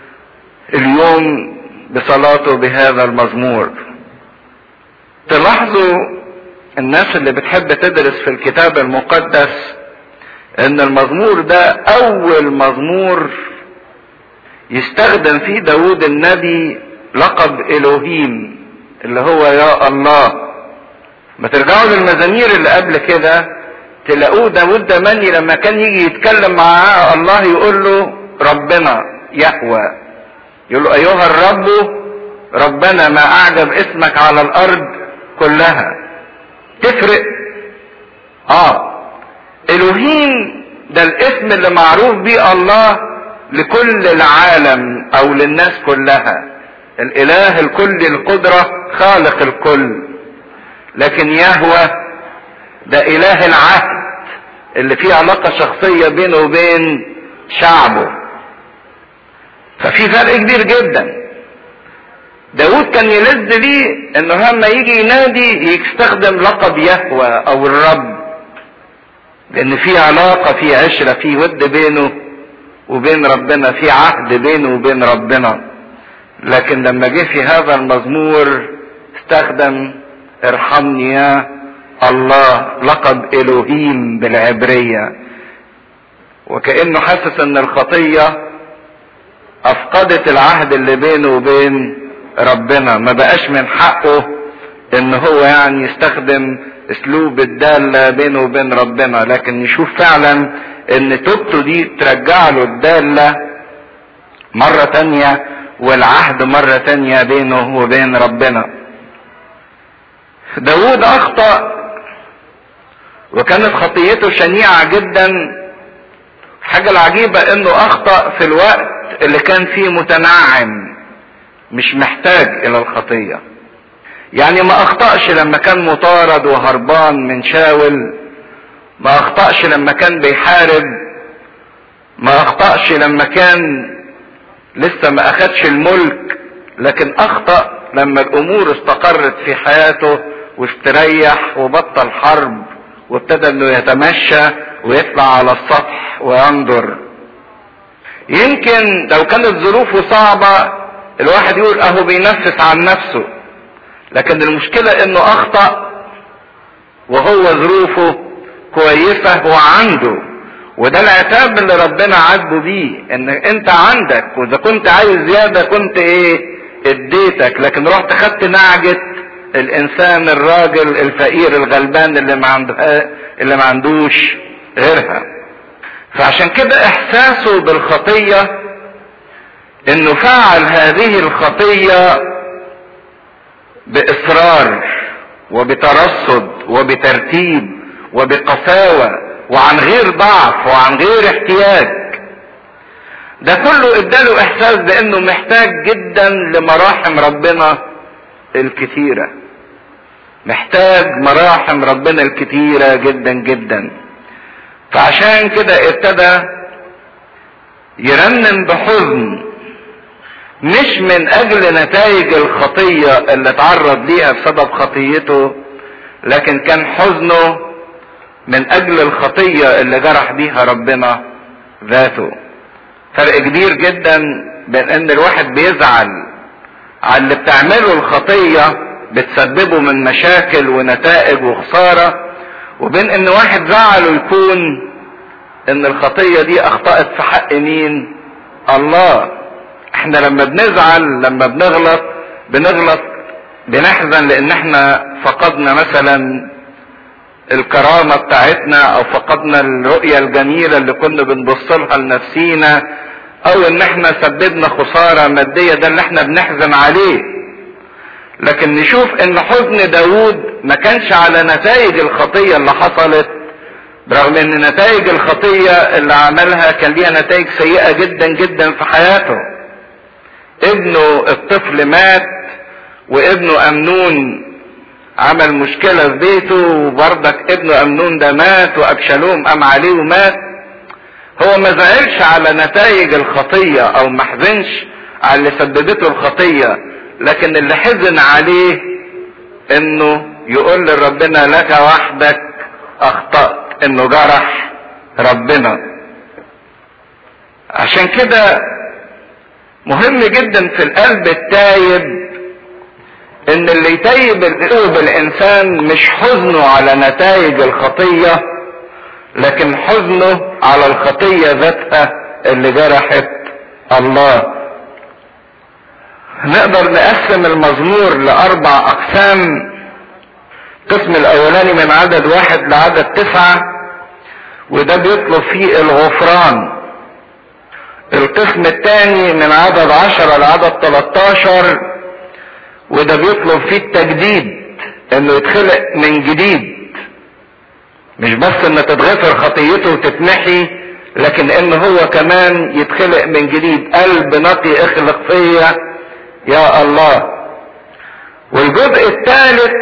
A: اليوم بصلاته بهذا المزمور تلاحظوا الناس اللي بتحب تدرس في الكتاب المقدس ان المزمور ده اول مزمور يستخدم فيه داود النبي لقب الوهيم اللي هو يا الله ما ترجعوا للمزامير اللي قبل كده تلاقوه داود دمني لما كان يجي يتكلم مع الله يقول له ربنا يهوى يقول له ايها الرب ربنا ما اعجب اسمك على الارض كلها تفرق اه الوهيم ده الاسم اللي معروف بيه الله لكل العالم او للناس كلها الاله الكل القدرة خالق الكل لكن يهوى ده اله العهد اللي فيه علاقة شخصية بينه وبين شعبه ففي فرق كبير جدا داود كان يلذ ليه انه لما يجي ينادي يستخدم لقب يهوى او الرب لان في علاقة في عشرة في ود بينه وبين ربنا في عهد بينه وبين ربنا لكن لما جه في هذا المزمور استخدم ارحمني يا الله لقب الوهيم بالعبرية وكأنه حاسس ان الخطية افقدت العهد اللي بينه وبين ربنا ما بقاش من حقه ان هو يعني يستخدم اسلوب الدالة بينه وبين ربنا لكن نشوف فعلا ان توبته دي ترجع له الدالة مرة تانية والعهد مرة تانية بينه وبين ربنا داود اخطأ وكانت خطيته شنيعة جدا الحاجة العجيبة انه اخطأ في الوقت اللي كان فيه متنعم مش محتاج الى الخطية يعني ما اخطأش لما كان مطارد وهربان من شاول ما اخطأش لما كان بيحارب ما اخطأش لما كان لسه ما اخدش الملك لكن اخطأ لما الامور استقرت في حياته واستريح وبطل حرب وابتدى انه يتمشى ويطلع على السطح وينظر يمكن لو كانت ظروفه صعبة الواحد يقول اهو بينفس عن نفسه لكن المشكلة انه اخطأ وهو ظروفه كويسة وعنده وده العتاب اللي ربنا عاتبه بيه ان انت عندك واذا كنت عايز زيادة كنت ايه اديتك لكن رحت خدت نعجة الانسان الراجل الفقير الغلبان اللي ما عنده اللي ما عندوش غيرها فعشان كده احساسه بالخطية انه فعل هذه الخطية باصرار وبترصد وبترتيب وبقساوة وعن غير ضعف وعن غير احتياج ده كله اداله احساس بانه محتاج جدا لمراحم ربنا الكثيرة محتاج مراحم ربنا الكثيرة جدا جدا فعشان كده ابتدى يرنم بحزن مش من اجل نتائج الخطية اللي اتعرض ليها بسبب خطيته لكن كان حزنه من اجل الخطية اللي جرح بيها ربنا ذاته فرق كبير جدا بين ان الواحد بيزعل على اللي بتعمله الخطية بتسببه من مشاكل ونتائج وخسارة وبين ان واحد زعله يكون ان الخطية دي اخطأت في حق مين الله احنا لما بنزعل لما بنغلط بنغلط بنحزن لان احنا فقدنا مثلا الكرامة بتاعتنا او فقدنا الرؤية الجميلة اللي كنا بنبص لها لنفسينا او ان احنا سببنا خسارة مادية ده اللي احنا بنحزن عليه لكن نشوف ان حزن داود ما كانش على نتائج الخطية اللي حصلت برغم ان نتائج الخطية اللي عملها كان ليها نتائج سيئة جدا جدا في حياته ابنه الطفل مات وابنه امنون عمل مشكلة في بيته وبرضك ابنه امنون ده مات وابشالوم قام عليه ومات هو ما زعلش على نتائج الخطية او ما حزنش على اللي سببته الخطية لكن اللي حزن عليه انه يقول لربنا لك وحدك اخطأت انه جرح ربنا عشان كده مهم جدا في القلب التايب ان اللي يتيب قلب الانسان مش حزنه على نتائج الخطية لكن حزنه على الخطية ذاتها اللي جرحت الله نقدر نقسم المزمور لاربع اقسام القسم الاولاني من عدد واحد لعدد تسعة وده بيطلب فيه الغفران القسم الثاني من عدد عشرة لعدد 13 وده بيطلب فيه التجديد انه يتخلق من جديد مش بس ان تتغفر خطيته وتتمحي لكن ان هو كمان يتخلق من جديد قلب نقي اخلق فيا يا الله والجزء الثالث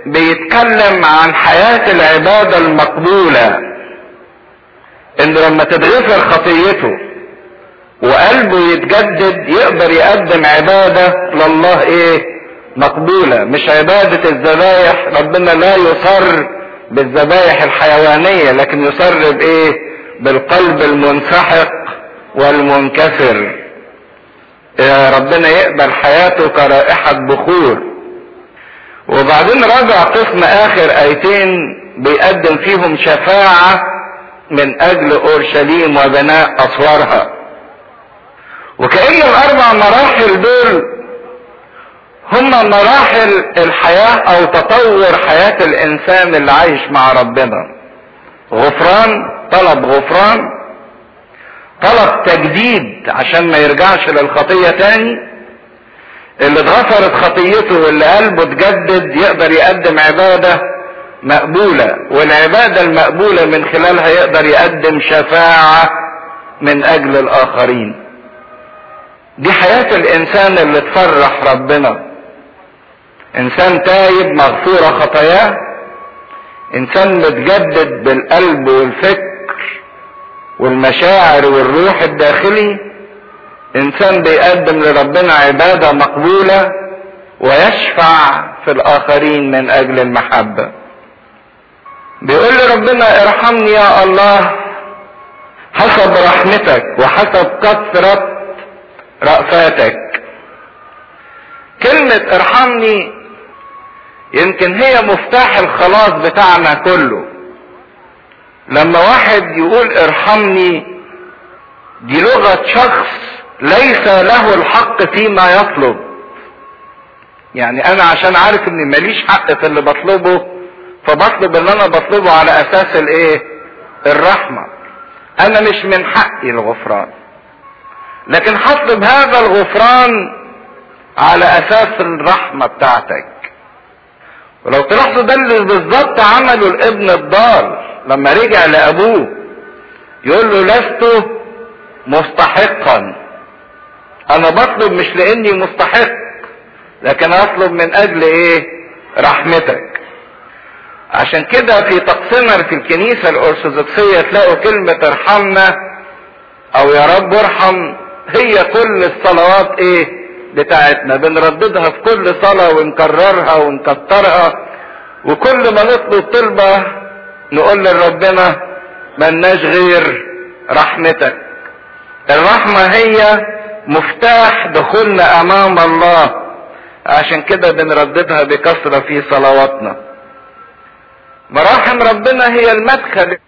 A: بيتكلم عن حياة العبادة المقبولة ان لما تتغفر خطيته وقلبه يتجدد يقدر يقدم عبادة لله ايه مقبولة مش عبادة الذبايح ربنا لا يصر بالذبايح الحيوانية لكن يصر بايه بالقلب المنسحق والمنكسر يا ربنا يقبل حياته كرائحة بخور وبعدين رجع قسم اخر ايتين بيقدم فيهم شفاعة من اجل اورشليم وبناء اسوارها وكأن الاربع مراحل دول هم مراحل الحياة او تطور حياة الانسان اللي عايش مع ربنا غفران طلب غفران طلب تجديد عشان ما يرجعش للخطية تاني اللي اتغفرت خطيته واللي قلبه اتجدد يقدر يقدم عبادة مقبولة والعبادة المقبولة من خلالها يقدر يقدم شفاعة من اجل الاخرين دي حياة الانسان اللي تفرح ربنا انسان تايب مغفورة خطاياه انسان متجدد بالقلب والفكر والمشاعر والروح الداخلي انسان بيقدم لربنا عبادة مقبولة ويشفع في الاخرين من اجل المحبة بيقول لي ربنا ارحمني يا الله حسب رحمتك وحسب كثرة رأفاتك كلمة ارحمني يمكن هي مفتاح الخلاص بتاعنا كله لما واحد يقول ارحمني دي لغة شخص ليس له الحق فيما يطلب يعني انا عشان عارف اني ماليش حق في اللي بطلبه فبطلب اللي انا بطلبه على اساس الايه الرحمة انا مش من حقي الغفران لكن هطلب هذا الغفران على اساس الرحمة بتاعتك ولو تلاحظوا ده اللي بالظبط عمله الابن الضال لما رجع لابوه يقول له لست مستحقا انا بطلب مش لاني مستحق لكن اطلب من اجل ايه رحمتك عشان كده في تقسيمها في الكنيسة الارثوذكسية تلاقوا كلمة ارحمنا او يا رب ارحم هي كل الصلوات ايه بتاعتنا بنرددها في كل صلاة ونكررها ونكترها وكل ما نطلب طلبة نقول لربنا ملناش غير رحمتك الرحمة هي مفتاح دخولنا امام الله عشان كده بنرددها بكثرة في صلواتنا مراحم ربنا هي المدخل